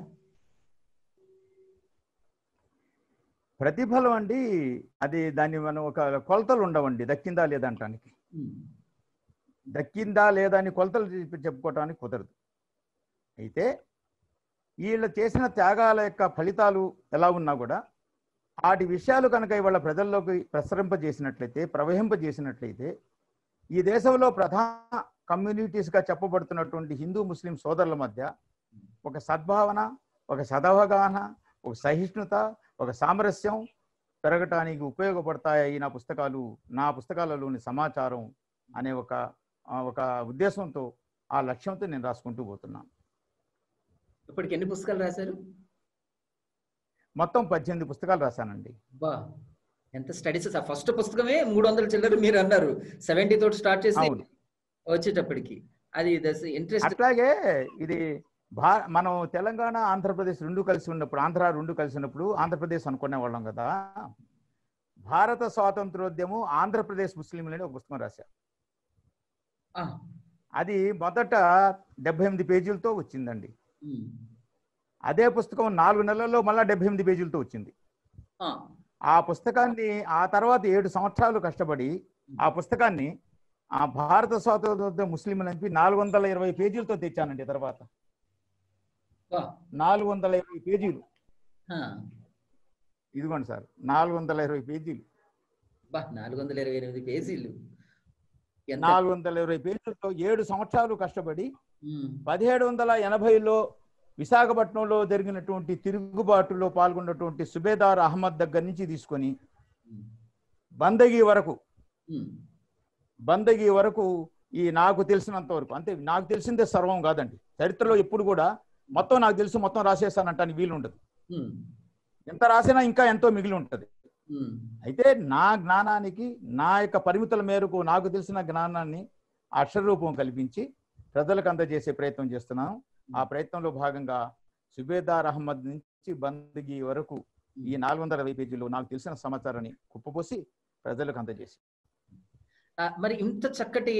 ప్రతిఫలం అండి అది దాన్ని మనం ఒక కొలతలు ఉండవండి దక్కిందా లేదా అంటానికి దక్కిందా లేదా అని కొలతలు చెప్పి చెప్పుకోవటానికి కుదరదు అయితే వీళ్ళు చేసిన త్యాగాల యొక్క ఫలితాలు ఎలా ఉన్నా కూడా వాటి విషయాలు కనుక ఇవాళ ప్రజల్లోకి ప్రసరింపజేసినట్లయితే ప్రవహింపజేసినట్లయితే ఈ దేశంలో ప్రధాన కమ్యూనిటీస్గా చెప్పబడుతున్నటువంటి హిందూ ముస్లిం సోదరుల మధ్య ఒక సద్భావన ఒక సదవగాహన ఒక సహిష్ణుత ఒక సామరస్యం పెరగటానికి ఉపయోగపడతాయి నా పుస్తకాలు నా పుస్తకాలలోని సమాచారం అనే ఒక ఆ, ఒక ఉద్దేశంతో ఆ లక్ష్యంతో నేను రాసుకుంటూ పోతున్నాను ఇప్పటికి ఎన్ని పుస్తకాలు రాశారు మొత్తం పద్దెనిమిది పుస్తకాలు రాశానండి బా ఎంత స్టడీస్ ఫస్ట్ పుస్తకమే మూడు వందల చిల్లర మీరు అన్నారు సెవెంటీ తోటి స్టార్ట్ చేసి అవును వచ్చేటప్పటికి అది ఇంట్రెస్ట్ అట్లాగే ఇది భా మనం తెలంగాణ ఆంధ్రప్రదేశ్ రెండు కలిసి ఉన్నప్పుడు ఆంధ్ర రెండు కలిసి ఉన్నప్పుడు ఆంధ్రప్రదేశ్ అనుకునే వాళ్ళం కదా భారత స్వాతంత్రోద్యమం ఆంధ్రప్రదేశ్ ముస్లింలని ఒక పుస్తకం రాశారు అది మొదట డెబ్బై ఎనిమిది పేజీలతో వచ్చిందండి అదే పుస్తకం నాలుగు నెలల్లో మళ్ళా డెబ్బై ఎనిమిది పేజీలతో వచ్చింది ఆ పుస్తకాన్ని ఆ తర్వాత ఏడు సంవత్సరాలు కష్టపడి ఆ పుస్తకాన్ని ఆ భారత స్వాతంత్ర ముస్లింలు అని నాలుగు వందల ఇరవై పేజీలతో తెచ్చానండి తర్వాత నాలుగు వందల ఇరవై పేజీలు ఇదిగోండి సార్ నాలుగు వందల ఇరవై పేజీలు బా నాలుగు వందల ఇరవై ఎనిమిది పేజీలు ఎంత నాలుగు వందల ఇరవై పేజీలతో ఏడు సంవత్సరాలు కష్టపడి ఉమ్, పదిహేడు వందల ఎనభైలో విశాఖపట్నంలో జరిగినటువంటి తిరుగుబాటులో పాల్గొన్నటువంటి సుబేదార్ అహ్మద్ దగ్గర నుంచి తీసుకొని ఉమ్, బందగి వరకు ఉమ్, బందగి వరకు ఈ నాకు తెలిసినంత వరకు అంటే నాకు తెలిసిందే సర్వం కాదండి చరిత్రలో ఎప్పుడు కూడా మొత్తం నాకు తెలుసు మొత్తం రాసేస్తానంటానికి వీలు ఉండదు ఉమ్, ఎంత రాసినా ఇంకా ఎంతో మిగిలి ఉంటుంది ఉమ్, అయితే నా జ్ఞానానికి నా యొక్క పరిమితుల మేరకు నాకు తెలిసిన జ్ఞానాన్ని అక్షరరూపం కల్పించి ప్రజలకు అందజేసే ప్రయత్నం చేస్తున్నాను ఆ ప్రయత్నంలో భాగంగా సుబేదార్ అహ్మద్ నుంచి బందగి వరకు ఈ నాలుగు వందల ఇరవై పేజీలు నాకు తెలిసిన సమాచారాన్ని కుప్పపోసి ప్రజలకు అందజేసి ఆ, మరి ఇంత చక్కటి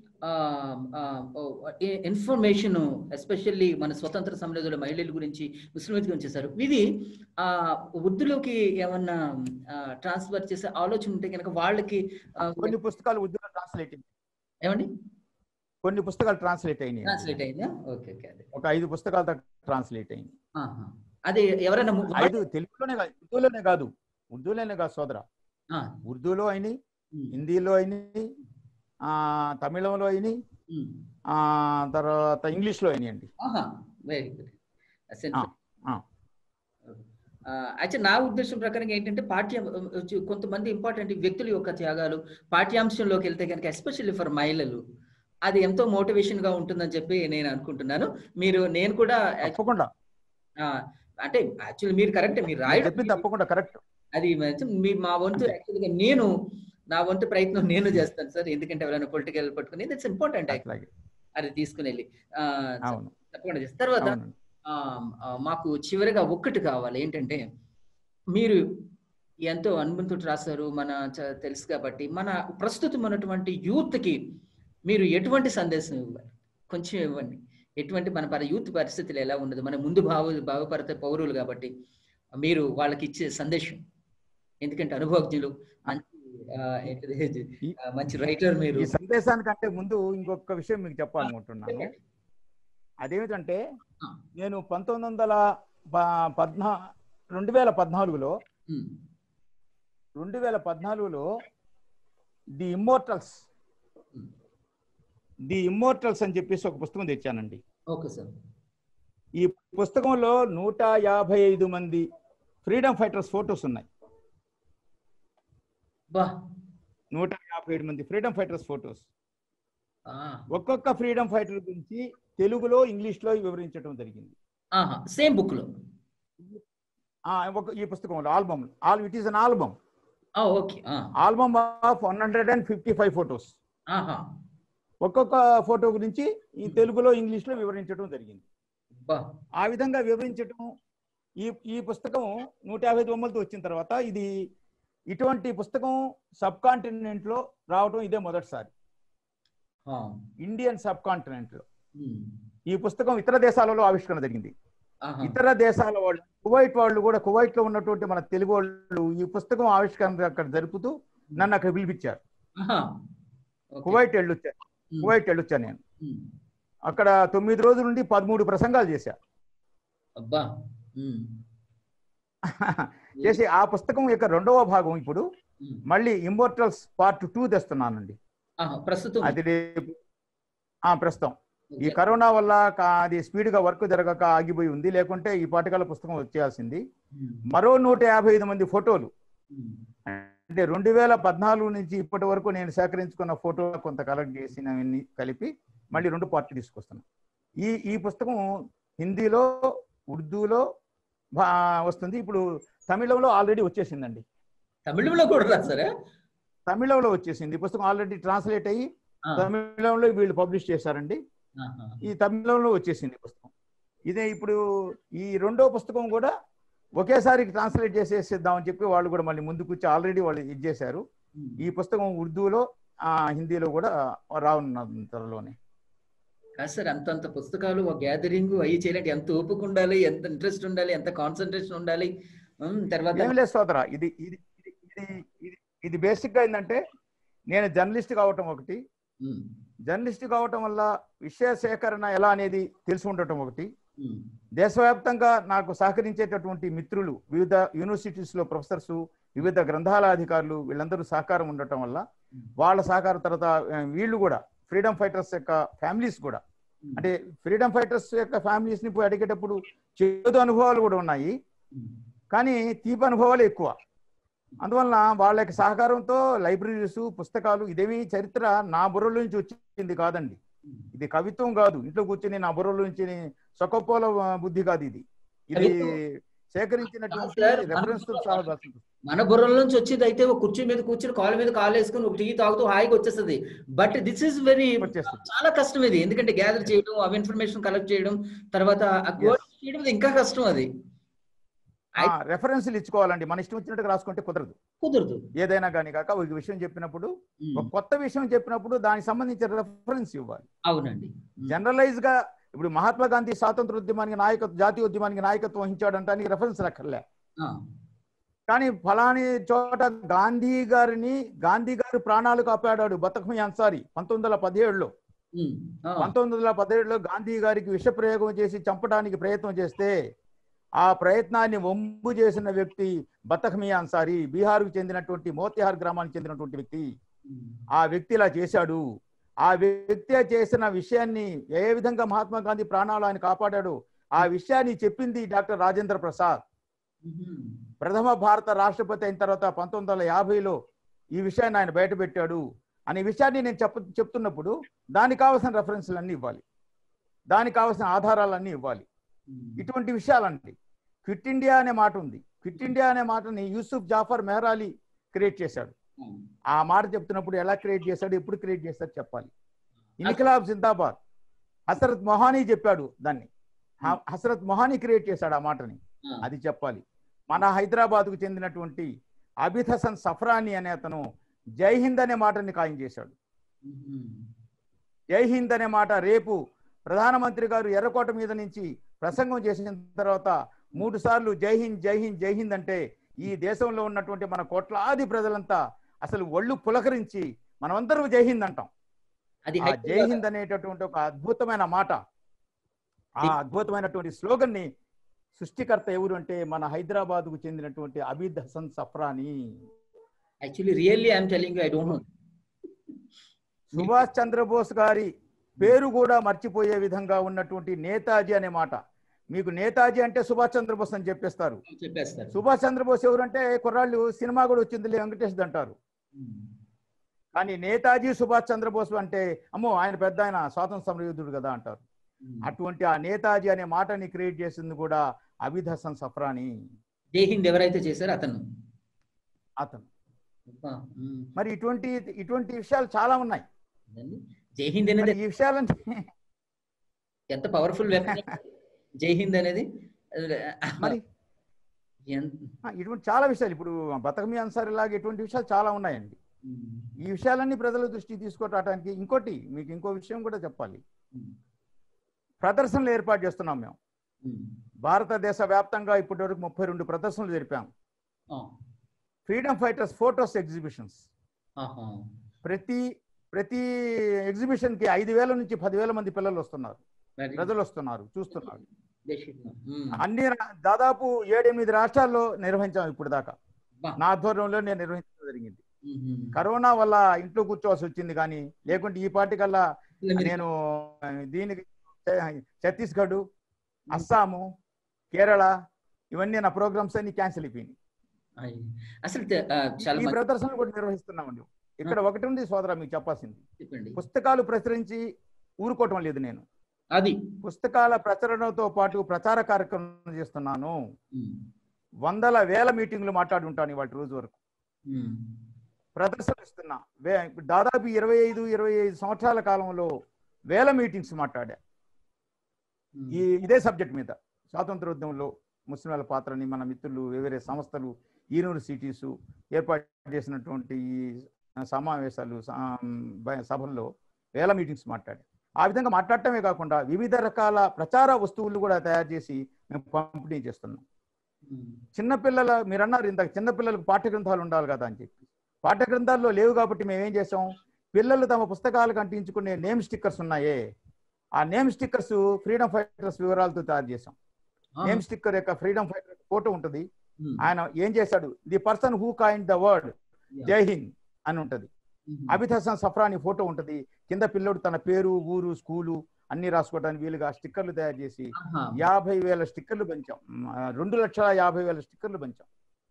ఇన్ఫర్మేషన్ ఎస్పెషల్లీ మన స్వతంత్ర సమరయోధుల మహిళల గురించి ముస్లిం గురించి చేశారు ఇది ఆ ఉర్దూలోకి ఏమన్నా ట్రాన్స్ఫర్ చేసే ఆలోచన ఉంటే కనుక వాళ్ళకి ఆ, కొన్ని పుస్తకాలు ఉర్దూలో ట్రాన్స్లేట్ అయ్యాయి ఏమండి కొన్ని పుస్తకాలు ట్రాన్స్లేట్ అయినాయి ట్రాన్స్లేట్ అయిందా ఓకే ఓకే అదే ఒక ఐదు పుస్తకాలు దాకా ట్రాన్స్లేట్ అయింది ఆహా. అది ఎవరైనా ము- ఐదు తెలుగులోనే కాదు ఉర్దూలోనే కాదు ఉర్దూలోనే కాదు సోదర ఆ, ఉర్దూలో అయినాయి ఉమ్, హిందీలో అయినాయి ఆ, తమిళంలో అయినాయి ఉమ్. ఆ, తర్వాత ఇంగ్లీష్లో అయినాయండి ఆహా వెరీ గుడ్ ఆ. అయితే నా ఉద్దేశం ప్రకారం ఏంటంటే పాఠ్య వచ్చి కొంతమంది ఇంపార్టెంట్ వ్యక్తుల యొక్క త్యాగాలు పాఠ్యాంశంలోకి వెళ్తే కనుక ఎస్పెషల్లీ ఫర్ మహిళలు అది ఎంతో మోటివేషన్ గా ఉంటుందని చెప్పి నేను అనుకుంటున్నాను మీరు నేను కూడా తప్పకుండా ఆ, అంటే యాక్చువల్లీ మీరు కరెక్ట్ మీరు మీరు రాయడం చెప్పింది తప్పకుండా కరెక్ట్ అది మంచి- మీ మా వంతు యాక్చువల్గా నేను నా వంతు ప్రయత్నం నేను చేస్తాను సార్ ఎందుకంటే ఎవరైనా పొలిటికల్ పట్టుకుని ఇట్స్ ఇంపార్టెంట్ అట్లాగే అది తీసుకుని వెళ్ళి ఆ, అవును తప్పకుండా చేస్తాను తర్వాత అవునండి ఆ, ఆ, మాకు చివరిగా ఒక్కటి కావాలి ఏంటంటే మీరు ఎంతో అనుభవంతో రాశారు మన చ- తెలుసు కాబట్టి మన ప్రస్తుతం ఉన్నటువంటి యూత్ కి మీరు ఎటువంటి సందేశం ఇవ్వాలి కొంచెం ఇవ్వండి ఎటువంటి మన పరి యూత్ పరిస్థితులు ఎలా ఉన్నది మన ముందు భావ భావపరత పౌరులు కాబట్టి మీరు వాళ్ళకి ఇచ్చే సందేశం ఎందుకంటే అనుభవజ్ఞులు మంచి ఆ, ఏంటిది, ఆ, మంచి రైటర్ మీరు ఈ సందేశానికంటే ముందు ఇంకొక విషయం మీకు చెప్పాలనుకుంటున్నాను అదేమిటంటే ఆ. నేను పంతొమ్మిది వందల ప- పద్నా రెండు వేల పద్నాలుగులో ఉమ్, రెండు వేల పద్నాలుగులో the immortals um. The immortals అని చెప్పేసి ఒక పుస్తకం తెచ్చానండి ఓకే సార్ ఈ పుస్తకంలో నూట యాభై ఐదు మంది ఫ్రీడమ్ ఫైటర్స్ ఫొటోస్ ఉన్నాయి బా నూట యాభై ఏడు మంది ఫ్రీడమ్ ఫైటర్స్ ఫొటోస్ ఆ, ఒక్కొక్క ఫ్రీడమ్ ఫైటర్ గురించి తెలుగులో ఇంగ్లీష్లో వివరించడం జరిగింది ఆహా సేమ్ బుక్ లో ఆ, ఒక ఈ పుస్తకంలో album all it is an album ఆ, ఓకే ఆ, album of one hundred and fifty five photos ఆహా ఒక్కొక్క ఫోటో గురించి ఈ తెలుగులో ఇంగ్లీష్లో వివరించడం జరిగింది బా ఆ విధంగా వివరించడం ఈ ఈ పుస్తకం నూట యాభై బొమ్మలతో వచ్చిన తర్వాత ఇది ఇటువంటి పుస్తకం సబ్ కాంటినెంట్ లో రావడం ఇదే మొదటిసారి ఆ, ఇండియన్ సబ్ కాంటినెంట్ లో ఉమ్, ఈ పుస్తకం ఇతర దేశాలలో ఆవిష్కరణ జరిగింది ఆహా, ఇతర దేశాల వాళ్ళు కువైట్ వాళ్ళు కూడా కువైట్ లో ఉన్నటువంటి మన తెలుగు వాళ్ళు ఈ పుస్తకం ఆవిష్కరణ అక్కడ జరుపుతూ నన్ను అక్కడ పిలిపించారు ఆహా, ఓకే. కువైట్ వెళ్ళొచ్చాను ఉమ్, కువైట్ వెళ్ళొచ్చాను నేను ఉమ్, అక్కడ తొమ్మిది రోజుల నుండి పదమూడు ప్రసంగాలు చేశా అబ్బా ఉమ్, చేసి ఆ పుస్తకం యొక్క రెండవ భాగం ఇప్పుడు ఉమ్, మళ్ళీ ఇమ్మోర్టల్స్ పార్ట్ టూ తెస్తున్నానండి ఆహా, ప్రస్తుతం అది రేపు ఆ ప్రస్తుతం ఈ ఓకే. కరోనా వల్ల కా- అది స్పీడ్ గా వర్క్ జరగక ఆగిపోయి ఉంది లేకుంటే ఈ పాఠకాల పుస్తకం వచ్చేయాల్సింది ఉమ్, మరో నూట యాభై ఐదు మంది ఫోటోలు ఉమ్, అంటే రెండు వేల పద్నాలుగు నుంచి ఇప్పటి వరకు నేను సేకరించుకున్న ఫోటో కొంత కలెక్ట్ చేసినవన్నీ కలిపి మళ్ళీ రెండు పార్టీ తీసుకొస్తున్నాను ఈ ఈ పుస్తకం హిందీలో ఉర్దూలో భా- వస్తుంది ఇప్పుడు తమిళంలో ఆల్రెడీ వచ్చేసిందండి తమిళంలో కూడా రాస్తారా తమిళంలో వచ్చేసింది ఈ పుస్తకం ఆల్రెడీ ట్రాన్స్లేట్ అయ్యి ఆ, తమిళంలో వీళ్ళు పబ్లిష్ చేశారండి ఆహా, ఈ తమిళంలో వచ్చేసింది ఈ పుస్తకం ఇదే ఇప్పుడు ఈ రెండో పుస్తకం కూడా ఒకేసారి ట్రాన్స్లేట్ చేసేసిద్దామని చెప్పి వాళ్ళు కూడా మళ్ళీ ముందుకు వచ్చి ఆల్రెడీ వాళ్ళు ఇది చేశారు ఉమ్. ఈ పుస్తకం ఉర్దూలో ఆ, హిందీలో కూడా రానున్నది త్వరలోనే కాదు సార్ అంతంత పుస్తకాలు ఒక గ్యాదరింగ్ అవి చేయాలంటే ఎంత ఓపిక ఉండాలి ఎంత ఇంట్రెస్ట్ ఉండాలి ఎంత కాన్సన్ట్రేషన్ ఉండాలి ఉమ్, తర్వాత ఏం లేదు సోదరా ఇది ఇది ఇది ఇది ఇది ఇది బేసిక్ గా ఏంటంటే నేను జర్నలిస్ట్ కావటం ఒకటి ఉమ్, జర్నలిస్ట్ కావటం వల్ల విషయ సేకరణ ఎలా అనేది తెలిసి ఉండటం ఒకటి ఉమ్, దేశవ్యాప్తంగా నాకు సహకరించేటటువంటి మిత్రులు వివిధ యూనివర్సిటీస్ లో ప్రొఫెసర్స్ వివిధ గ్రంథాల అధికారులు వీళ్ళందరూ సహకారం ఉండటం వల్ల వాళ్ళ సహకారం తర్వాత ఆ, వీళ్ళు కూడా ఫ్రీడమ్ ఫైటర్స్ యొక్క ఫ్యామిలీస్ కూడా ఉమ్, అంటే ఫ్రీడమ్ ఫైటర్స్ యొక్క ఫ్యామిలీస్ ని పోయి అడిగేటప్పుడు చేదు అనుభవాలు కూడా ఉన్నాయి ఉమ్, కానీ తీపి అనుభవాలు ఎక్కువ అందువలన వాళ్ళ యొక్క సహకారంతో లైబ్రరీస్ పుస్తకాలు ఇదేమి చరిత్ర నా బుర్రల నుంచి వచ్చింది కాదండి ఉమ్. ఇది కవిత్వం కాదు ఇంట్లో కూర్చొని నా బుర్రల నుంచి సొకపోల బుద్ధి కాదు ఇది ఇది కవిత్వం. సేకరించినటువంటి సార్, మన రెఫరెన్స్ బుర్రలో- మన బుర్రల నుంచి వచ్చేది అయితే ఒక కుర్చీ మీద కూర్చుని కాలు మీద కాలు వేసుకుని ఒక టీ తాగుతూ హాయిగా వచ్చేస్తుంది బట్ దిస్ ఇస్ వెరీ వచ్చేస్తుంది చాలా కష్టం ఇది ఎందుకంటే గ్యాదర్ చేయడం అవి ఇన్ఫర్మేషన్ కలెక్ట్ చేయడం తర్వాత ఆ కోడ్ చేయడం ఇది ఇంకా కష్టం అది రెఫరెన్స్లు ఇచ్చుకోవాలండి మన ఇష్టం వచ్చినట్టుగా రాసుకుంటే కుదరదు కుదరదు ఏదైనా కానీ కాక ఒక విషయం చెప్పినప్పుడు ఉమ్, ఒక కొత్త విషయం చెప్పినప్పుడు దానికి సంబంధించిన రెఫరెన్స్ ఇవ్వాలి అవునండి ఉమ్, జనరలైజ్ గా ఇప్పుడు మహాత్మా గాంధీ స్వాతంత్ర ఉద్యమానికి నాయకత్వం జాతీయ ఉద్యమానికి నాయకత్వం వహించాడంటానికి రెఫరెన్స్ రక్కర్లే ఆ, కానీ ఫలాని చోట గాంధీ గారిని గాంధీ గారు ప్రాణాలు కాపాడాడు బతకమి అన్సారి పంతొమ్మిది వందల పదిహేడులో ఉమ్, ఆ, పంతొమ్మిది వందల పదిహేడులో గాంధీ గారికి విష ప్రయోగం చేసి చంపడానికి ప్రయత్నం చేస్తే ఆ ప్రయత్నాన్ని వంపు చేసిన వ్యక్తి బతకమి అన్సారీ బీహార్కు చెందినటువంటి మోతిహార్ గ్రామానికి చెందినటువంటి వ్యక్తి ఆ వ్యక్తి ఇలా చేశాడు ఆ వ్యక్తి చేసిన విషయాన్ని ఏ విధంగా మహాత్మా గాంధీ ప్రాణాలు ఆయన కాపాడాడు ఆ విషయాన్ని చెప్పింది డాక్టర్ రాజేంద్ర ప్రసాద్ ప్రథమ భారత రాష్ట్రపతి అయిన తర్వాత పంతొమ్మిది వందల యాభైలో ఈ విషయాన్ని ఆయన బయటపెట్టాడు అనే విషయాన్ని నేను చెప్ప చెప్తున్నప్పుడు దానికి కావాల్సిన రెఫరెన్స్లన్నీ ఇవ్వాలి దానికి కావాల్సిన ఆధారాలన్నీ ఇవ్వాలి ఇటువంటి విషయాలండి క్విట్ ఇండియా అనే మాట ఉంది క్విట్ ఇండియా అనే మాటని యూసుఫ్ జాఫర్ మెహరాలి క్రియేట్ చేశాడు ఆ మాట చెప్తున్నప్పుడు ఎలా క్రియేట్ చేశాడు ఎప్పుడు క్రియేట్ చేశాడు చెప్పాలి ఇన్కిలాబ్ జిందాబాద్ హసరత్ మొహానీ చెప్పాడు దాన్ని హ- హసరత్ మొహానీ క్రియేట్ చేశాడు ఆ మాటని అది చెప్పాలి మన హైదరాబాద్కు చెందినటువంటి అబిద్ హసన్ సఫ్రాని అనే అతను జై హింద్ అనే మాటని ఖాయం చేశాడు జై హింద్ అనే మాట రేపు ప్రధానమంత్రి గారు ఎర్రకోట మీద నుంచి ప్రసంగం చేసిన తర్వాత మూడు సార్లు జై హింద్ జై హింద్ జై హింద్ అంటే ఈ దేశంలో ఉన్నటువంటి మన కోట్లాది ప్రజలంతా అసలు ఒళ్ళు పులకరించి మనమందరం జై హింద్ అంటాం అది ఆ జై హింద్ అనేటటువంటి ఒక అద్భుతమైన మాట ఆ అద్భుతమైనటువంటి స్లోగన్ ని సృష్టికర్త ఎవరు అంటే మన హైదరాబాద్ కు చెందినటువంటి Abid Hasan Safrani actually really I'm telling I don't know Subhash Chandrabose గారి పేరు కూడా మర్చిపోయే విధంగా ఉన్నటువంటి నేతాజీ అనే మాట మీకు నేతాజీ అంటే సుభాష్ చంద్రబోస్ అని చెప్పేస్తారు చెప్పేస్తారు సుభాష్ చంద్రబోస్ ఎవరంటే కుర్రాళ్ళు సినిమా కూడా వచ్చిందిలే వెంకటేష్ అంటారు కానీ నేతాజీ సుభాష్ చంద్రబోస్ అంటే అమ్మో ఆయన పెద్ద ఆయన స్వాతంత్ర సమరయోధుడు కదా అంటారు అటువంటి ఆ నేతాజీ అనే మాటని క్రియేట్ చేసింది కూడా అబిద్ హసన్ సఫ్రాని జై హింద్ ఎవరైతే చేశారో అతను అతను అబ్బా, మ్మ్. మరి ఇటువంటి ఇటువంటి విషయాలు చాలా ఉన్నాయి అదండి. జై హింద్ మరి అనేది ఈ విషయాలన్నీ ఎంత పవర్ఫుల్ వెపన్ జై హింద్ అనేది మరి ఎంత- ఆ, ఇటువంటి చాలా విషయాలు ఇప్పుడు బతకమి అన్సారి లాగా ఇటువంటి విషయాలు చాలా ఉన్నాయండి మ్మ్. ఈ విషయాలన్నీ ప్రజల దృష్టికి తీసుకురావడానికి ఇంకోటి మీకు ఇంకో విషయం కూడా చెప్పాలి మ్మ్. ప్రదర్శనలు ఏర్పాటు చేస్తున్నాం మేము మ్మ్. భారతదేశ వ్యాప్తంగా ఇప్పటి వరకు ముప్పై రెండు ప్రదర్శనలు జరిపాం ఆ. ఫ్రీడమ్ ఫైటర్స్ ఫోటోస్ ఎగ్జిబిషన్స్ ఆహా. ప్రతి ప్రతి ఎగ్జిబిషన్ కి ఐదు వేల నుంచి పదివేల మంది పిల్లలు వస్తున్నారు Very good. ప్రజలు వస్తున్నారు చూస్తున్నారు They should know. మ్మ్. అన్ని రా- దాదాపు ఏడెనిమిది రాష్ట్రాల్లో నిర్వహించాం ఇప్పుడు దాకా బా. నా ఆధ్వర్యంలో నేను నిర్వహించడం జరిగింది మ్మ్. కరోనా వల్ల ఇంట్లో కూర్చోవాల్సి వచ్చింది కానీ లేకుంటే ఈ పార్టీకల్లా ఇలా మీరు- నేను ఆ, దీనికి ఛ- ఛత్తీస్గఢ్ అస్సాము కేరళ ఇవన్నీ నా ప్రోగ్రామ్స్ అన్ని క్యాన్సిల్ అయిపోయినాయి అయ్. అసలు తె- ఆ, చాలా ఈ మంచి ప్రదర్శనలు కూడా నిర్వహిస్తున్నామండి ఇక్కడ ఒకటి ఉంది సోదరా మీకు చెప్పాల్సింది చెప్పండి పుస్తకాలు ప్రచురించి ఊరుకోవటం లేదు నేను అది పుస్తకాల ప్రచురణతో పాటు ప్రచార కార్యక్రమం చేస్తున్నాను మ్మ్. వందల వేల మీటింగ్లు మాట్లాడి ఉంటాను ఇవాళ రోజు వరకు మ్మ్. ప్రదర్శనలు ఇస్తున్నా వే- ఇప్పుడు దాదాపు ఇరవై ఐదు ఇరవై ఐదు సంవత్సరాల కాలంలో వేల మీటింగ్స్ మాట్లాడా మ్మ్. ఈ ఇదే సబ్జెక్ట్ మీద స్వాతంత్రోద్యమంలో ముస్లింల పాత్రని మన మిత్రులు వేరే సంస్థలు యూనివర్సిటీస్ ఏర్పాటు చేసినటువంటి ఈ సమావేశాలు సా- బ- సభల్లో వేల మీటింగ్స్ మాట్లాడి ఆ విధంగా మాట్లాడటమే కాకుండా వివిధ రకాల ప్రచార వస్తువులు కూడా తయారు చేసి మేము పంపిణీ చేస్తున్నాం మ్మ్. చిన్నపిల్లల మీరు అన్నారు ఇందాక చిన్నపిల్లలకు పాఠ్య గ్రంథాలు ఉండాలి కదా అని చెప్పి పాఠ్య గ్రంథాల్లో లేవు కాబట్టి మేము ఏం చేసాం పిల్లలు తమ పుస్తకాలకు అంటించుకునే నేమ్ స్టిక్కర్స్ ఉన్నాయే ఆ నేమ్ స్టిక్కర్స్ ఫ్రీడమ్ ఫైటర్స్ వివరాలతో తయారు చేసాం ఆ. నేమ్ స్టిక్కర్ యొక్క ఫ్రీడమ్ ఫైటర్ ఫోటో ఉంటుంది మ్మ్. ఆయన ఏం చేశాడు the person who coin the word Yeah. Jai Hind అని ఉంటది మ్మ్. అమిత్ హసన్ సఫ్రాని ఫోటో ఉంటది కింద పిల్లోడు తన పేరు ఊరు స్కూలు అన్ని రాసుకోవడానికి వీలుగా స్టిక్కర్లు తయారు చేసి ఆహా. యాభై వేల స్టిక్కర్లు పెంచాం మ్, ఆ, రెండు లక్షల యాభై వేల స్టిక్కర్లు పెంచాం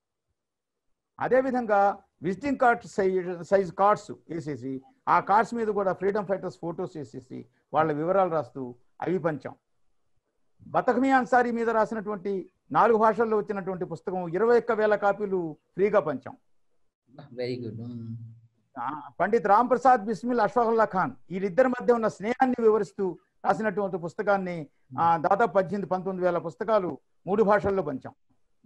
అదేవిధంగా visiting card size size cards వేసేసి ఆ కార్డ్స్ మీద కూడా ఫ్రీడమ్ ఫైటర్స్ ఫొటోస్ వేసేసి వాళ్ళ వివరాలు రాస్తూ అవి పంచాం బతకమి అన్సారీ మీద రాసినటువంటి నాలుగు భాషల్లో వచ్చినటువంటి పుస్తకం ఇరవై ఒక్క వేల కాపీలు ఫ్రీగా పంచాం వెరీ గుడ్ ఆ, పండిత్ రామ్ ప్రసాద్ బిస్మిల్ అష్ఫాకుల్లా ఖాన్ వీళ్ళిద్దరి మధ్య ఉన్న స్నేహాన్ని వివరిస్తూ రాసినటువంటి పుస్తకాన్ని ఆ, దాదాపు పద్దెనిమిది పంతొమ్మిది వేల పుస్తకాలు మూడు భాషల్లో పంచాం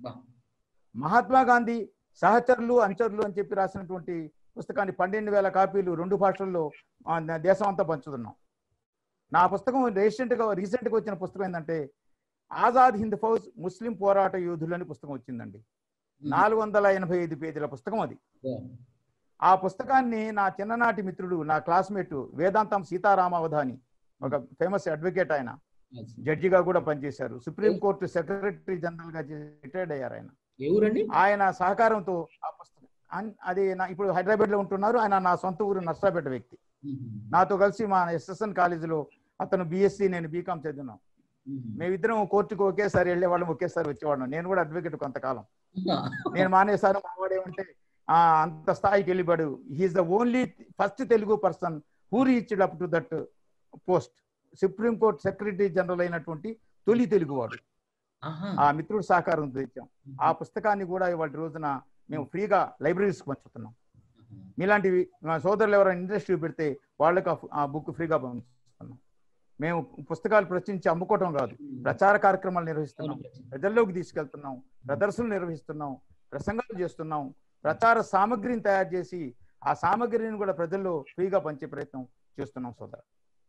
మహాత్మా గాంధీ సహచరులు అంచరులు అని చెప్పి రాసినటువంటి పుస్తకాన్ని పన్నెండు వేల కాపీలు రెండు భాషల్లో ఆ, దేశం అంతా పంచుతున్నాం నా పుస్తకం రీసెంట్గా రీసెంట్గా వచ్చిన పుస్తకం ఏంటంటే ఆజాద్ హింద్ ఫౌజ్ ముస్లిం పోరాట యోధులు అని పుస్తకం వచ్చిందండి నాలుగు వందల ఎనభై ఐదు పేజీల పుస్తకం అది ఆ పుస్తకాన్ని నా చిన్ననాటి మిత్రుడు నా క్లాస్మేట్ వేదాంతం సీతారామావధాని ఒక ఫేమస్ అడ్వకేట్ ఆయన జడ్జిగా కూడా పనిచేశారు సుప్రీం కోర్టు సెక్రటరీ జనరల్ గా రిటైర్డ్ అయ్యారు ఆయన ఏ ఊరండి ఆయన సహకారంతో ఆ పుస్తకం అన్- అది నా- ఇప్పుడు హైదరాబాద్ లో ఉంటున్నారు ఆయన నా సొంత ఊరు నర్సాపేట వ్యక్తి నాతో కలిసి మా ఎస్ఎస్ఎన్ కాలేజీలో అతను బిఎస్సి నేను బీకామ్ చదివినాం మేమిద్దరం కోర్టుకు ఒకేసారి వెళ్ళేవాళ్ళం ఒకేసారి వచ్చేవాళ్ళం నేను కూడా అడ్వకేట్ కొంతకాలం నేను మానేశాను మావాడేమంటే ఆ అంత స్థాయికి వెళ్ళిపాడు he's the only first Telugu person who reached up to that post supreme court secretary general అయినటువంటి తొలి తెలుగువాడు ఆహా. ఆ మిత్రుడు సహకారం తెచ్చాం ఆ పుస్తకాన్ని కూడా ఇవాళ రోజున మేము ఫ్రీగా లైబ్రరీస్ పంచుతున్నాం మీలాంటివి మా సోదరులు ఎవరైనా ఇండస్ట్రీ పెడితే వాళ్ళకి ఆ- ఆ బుక్ ఫ్రీగా పంపిస్తున్నాం మేము పుస్తకాలు ప్రచురించి అమ్ముకోవటం కాదు ప్రచార కార్యక్రమాలు నిర్వహిస్తున్నాం ప్రజల్లోకి తీసుకెళ్తున్నాం ప్రదర్శనలు నిర్వహిస్తున్నాం ప్రసంగాలు చేస్తున్నాం ప్రచార సామగ్రిని తయారు చేసి ఆ సామగ్రిని కూడా ప్రజల్లో ఫ్రీగా పంచే ప్రయత్నం చేస్తున్నాం సోదరు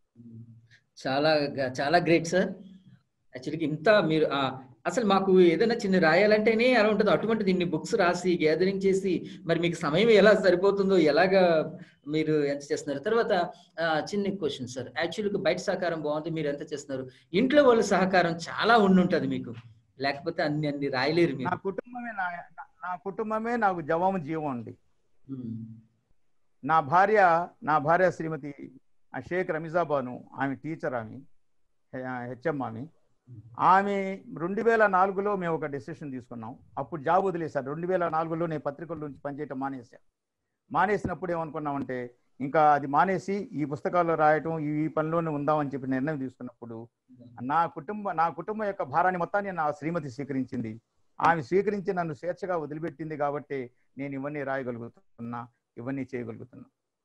చాలా గ- చాలా గ్రేట్ సార్ యాక్చువల్గా ఇంత మీరు ఆ, అసలు మాకు ఏదైనా చిన్న రాయాలంటేనే అలా ఉంటుంది అటువంటిది ఇన్ని బుక్స్ రాసి గ్యాదరింగ్ చేసి మరి మీకు సమయం ఎలా సరిపోతుందో ఎలాగా మీరు ఎంత చేస్తున్నారు తర్వాత ఆ, చిన్న క్వశ్చన్ సార్ యాక్చువల్గా బయట సహకారం బాగుంది మీరు ఎంత చేస్తున్నారు ఇంట్లో వాళ్ళ సహకారం చాలా ఉండి ఉంటుంది మీకు లేకపోతే అన్ని అన్ని రాయలేరు నా మీరు కుటుంబమే నా నా కుటుంబమే నాకు జవము జీవం అండి ఉమ్. నా భార్య నా భార్య శ్రీమతి ఆ షేక్ రమిజాబాను ఆమె టీచర్ ఆమె హెచ్ఎం ఆమె ఆమె రెండు వేల నాలుగులో మేము ఒక డెసిషన్ తీసుకున్నాం అప్పుడు జాబ్ వదిలేశారు రెండు వేల నాలుగులో నేను పత్రికల నుంచి పనిచేయటం మానేశాను మానేసినప్పుడు ఏమనుకున్నామంటే ఇంకా అది మానేసి ఈ పుస్తకాలు రాయటం ఈ ఈ పనిలోనే ఉందామని చెప్పి నిర్ణయం తీసుకున్నప్పుడు నా కుటుంబ నా కుటుంబం యొక్క భారాన్ని మొత్తాన్ని నా శ్రీమతి స్వీకరించింది ఆమె స్వీకరించి నన్ను స్వేచ్ఛగా వదిలిపెట్టింది కాబట్టి నేను ఇవన్నీ రాయగలుగుతున్నా ఇవన్నీ చేయగలుగుతున్నా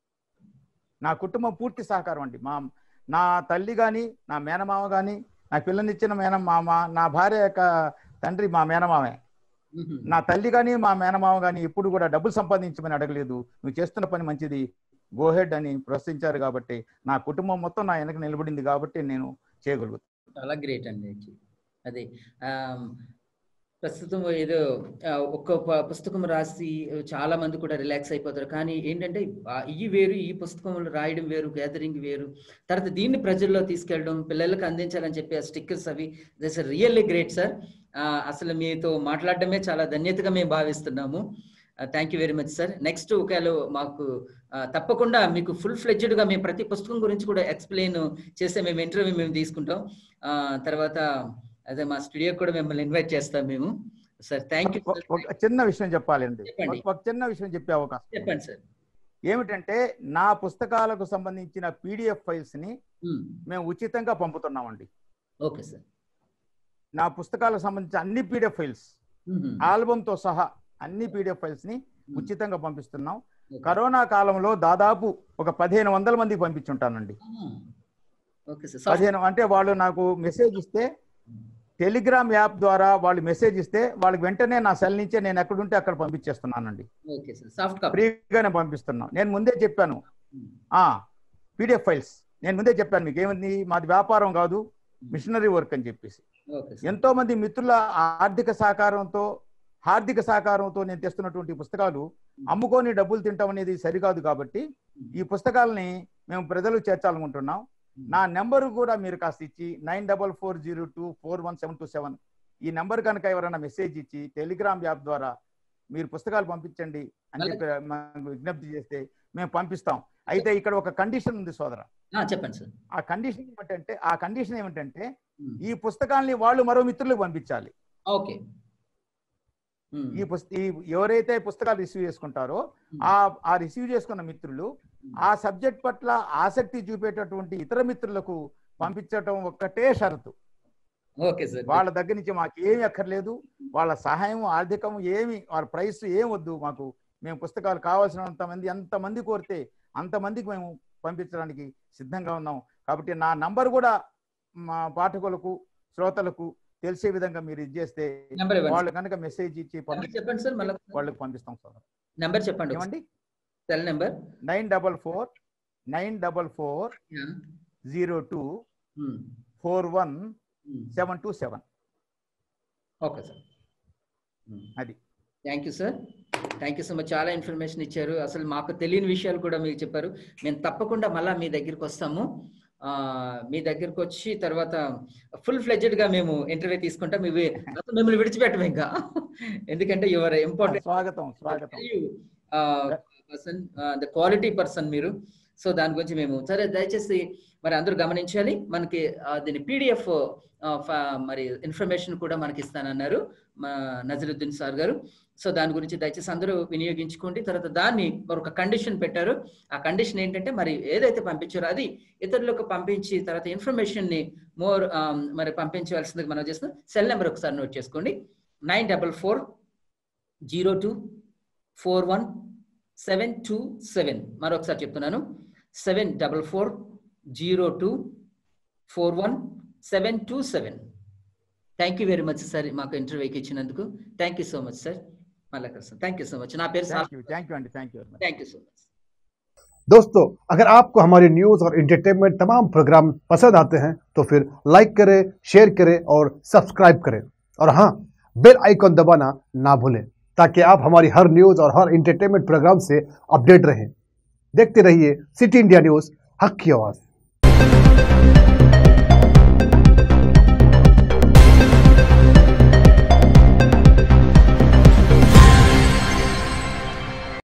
నా కుటుంబం పూర్తి సహకారం అండి మా నా తల్లి కానీ నా మేనమామ కానీ నా పిల్లనిచ్చిన మేనమామ నా భార్య యొక్క తండ్రి మా మేనమామే ఉహు. నా తల్లి కానీ మా మేనమామ కానీ ఎప్పుడు కూడా డబ్బులు సంపాదించమని అడగలేదు నువ్వు చేస్తున్న పని మంచిది గోహెడ్ అని ప్రోత్సహించారు కాబట్టి నా కుటుంబం మొత్తం నా వెనక నిలబడింది కాబట్టి నేను చేయగలుగుతాను చాలా గ్రేట్ అండి actually. అదే ఆమ్, ప్రస్తుతం ఏదో ఆ, ఒక్క ప- పుస్తకం రాసి చాలా మంది కూడా రిలాక్స్ అయిపోతారు కానీ ఏంటంటే ఆ, ఈ వేరు ఈ పుస్తకంలో రాయడం వేరు గ్యాదరింగ్ వేరు తర్వాత దీన్ని ప్రజల్లో తీసుకెళ్ళడం పిల్లలకు అందించాలని చెప్పి ఆ స్టిక్కర్స్ అవి దిస్ రియల్లీ గ్రేట్ సార్ అసలు మీతో మాట్లాడడమే చాలా ధన్యతగా మేము భావిస్తున్నాము thank you very much sir next ఒకవేళ మాకు ఆ, తప్పకుండా మీకు ఫుల్ గా మేము ప్రతి పుస్తకం గురించి కూడా ఎక్స్ప్లెయిన్ చేసే మేము ఇంటర్వ్యూ మేము తీసుకుంటాం ఆ, తర్వాత అదే మా స్టూడియో కూడా మిమ్మల్ని ఇన్వైట్ చేస్తాం మేము సార్ థ్యాంక్ యూ ఒక- ఒక చిన్న విషయం చెప్పాలండి చెప్పండి. ఒక- ఒక చిన్న విషయం చెప్పే అవకాశం చెప్పండి సార్ ఏమిటంటే నా పుస్తకాలకు సంబంధించిన పీడిఎఫ్ ఫైల్స్ ని మేము ఉచితంగా పంపుతున్నామండి ఓకే సార్ నా పుస్తకాలకు సంబంధించిన అన్ని పీడిఎఫ్ ఫైల్స్ ఆల్బమ్ తో సహా అన్ని పీడిఎఫ్ ఫైల్స్ ని ఉచితంగా పంపిస్తున్నాం కరోనా కాలంలో దాదాపు ఒక పదిహేను వందల మందికి పంపించుంటానండి ఓకే సార్ పదిహేను అంటే వాళ్ళు నాకు మెసేజ్ ఇస్తే టెలిగ్రామ్ యాప్ ద్వారా వాళ్ళు మెసేజ్ ఇస్తే వాళ్ళకి వెంటనే నా సెల్ నుంచే నేను ఎక్కడుంటే అక్కడ పంపించేస్తున్నానండి ఓకే సార్ సాఫ్ట్ కాపీ ఫ్రీగానే పంపిస్తున్నాం నేను ముందే చెప్పాను ఆ పీడిఎఫ్ ఫైల్స్ నేను ముందే చెప్పాను మీకు ఏమంది మాది వ్యాపారం కాదు మిషనరీ వర్క్ అని చెప్పేసి ఓకే సార్ ఎంతో మంది మిత్రుల ఆర్థిక సహకారంతో హార్దిక సహకారంతో నేను తెస్తున్నటువంటి పుస్తకాలు అమ్ముకొని డబ్బులు తింటాం అనేది సరికాదు కాబట్టి ఈ పుస్తకాలని మేము ప్రజలకు చేర్చాలనుకుంటున్నాం నా నెంబర్ కూడా మీరు కాస్త ఇచ్చి nine double four zero two four one seven two seven ఈ నెంబర్ కనుక ఎవరైనా మెసేజ్ ఇచ్చి టెలిగ్రామ్ యాప్ ద్వారా మీరు పుస్తకాలు పంపించండి అని చెప్పి మాకు విజ్ఞప్తి చేస్తే మేము పంపిస్తాం అయితే ఇక్కడ ఒక కండిషన్ ఉంది సోదర ఆ, చెప్పండి సార్ ఆ కండిషన్ ఏమిటంటే ఆ కండిషన్ ఏమిటంటే ఈ పుస్తకాల్ని వాళ్ళు మరో మిత్రులకు పంపించాలి ఓకే ఈ పుస్త ఈ ఎవరైతే పుస్తకాలు రిసీవ్ చేసుకుంటారో ఆ ఆ రిసీవ్ చేసుకున్న మిత్రులు ఆ సబ్జెక్ట్ పట్ల ఆసక్తి చూపేటటువంటి ఇతర మిత్రులకు పంపించటం ఒక్కటే షరతు ఓకే సార్ వాళ్ళ దగ్గర నుంచి మాకు ఏమి అక్కర్లేదు వాళ్ళ సహాయం ఆర్థికం ఏమి వాళ్ళ ప్రైస్ ఏం వద్దు మాకు మేము పుస్తకాలు కావాల్సినంత మంది ఎంతమంది కోరితే అంతమందికి మేము పంపించడానికి సిద్ధంగా ఉన్నాం కాబట్టి నా నంబర్ కూడా మా పాఠకులకు శ్రోతలకు తెలిసే విధంగా మీరు ఇది చేస్తే నెంబర్ ఇవ్వండి వాళ్ళు కనుక మెసేజ్ ఇచ్చి నెంబర్ పంపి చెప్పండి సార్ మళ్ళీ వాళ్ళకి పంపిస్తాం సార్ నెంబర్ చెప్పండి ఏమండి cell number nine double four nine double four zero two four one seven two seven okay sir అది. Thank you sir thank you so much చాలా ఇన్ఫర్మేషన్ ఇచ్చారు అసలు మాకు తెలియని విషయాలు కూడా మీకు చెప్పారు మేము తప్పకుండా మళ్ళీ మీ దగ్గరికి వస్తాము ఆ, మీ దగ్గరకు వచ్చి తర్వాత ఫుల్ ఫ్లెడ్జెడ్ గా మేము ఇంటర్వ్యూ తీసుకుంటాం ఇవి అసలు మిమ్మల్ని విడిచిపెట్టము ఇంకా ఎందుకంటే యువర్ ఇంపార్టెంట్ స్వాగతం స్వాగతం పర్సన్ ద క్వాలిటీ పర్సన్ మీరు సో దాని గురించి మేము సరే దయచేసి మరి అందరూ గమనించాలి మనకి ఆ, దీని పీడిఎఫ్ మరి ఇన్ఫర్మేషన్ కూడా మనకి ఇస్తానన్నారు మా నజరుద్దీన్ సార్ గారు సో దాని గురించి దయచేసి అందరూ వినియోగించుకోండి తర్వాత దాన్ని మరి ఒక కండిషన్ పెట్టారు ఆ కండిషన్ ఏంటంటే మరి ఏదైతే పంపించారో అది ఇతరులకు పంపించి తర్వాత ఇన్ఫర్మేషన్ ని మోర్ మరి పంపించవలసింది మనం చేస్తున్నాం సెల్ నెంబర్ ఒకసారి నోట్ చేసుకోండి nine double four zero two four one seven two seven మరొకసారి చెప్తున్నాను seven double four zero two four one seven two seven thank you very much sir మాకు ఇంటర్వ్యూకి ఇచ్చినందుకు thank you so much sir మళ్ళీ కలుస్తాం thank you so much నా పేరు thank you thank you అండి thank you very much thank you so much दोस्तों अगर आपको हमारी न्यूज और एंटरटेनमेंट तमाम प्रोग्राम पसंद आते हैं तो फिर लाइक करें शेयर करें और सब्सक्राइब करें और हाँ बेल आइकॉन दबाना ना भूलें ताकि आप हमारी हर न्यूज और हर एंटरटेनमेंट प्रोग्राम से अपडेट रहें देखते रहिए सिटी इंडिया न्यूज हक की आवाज़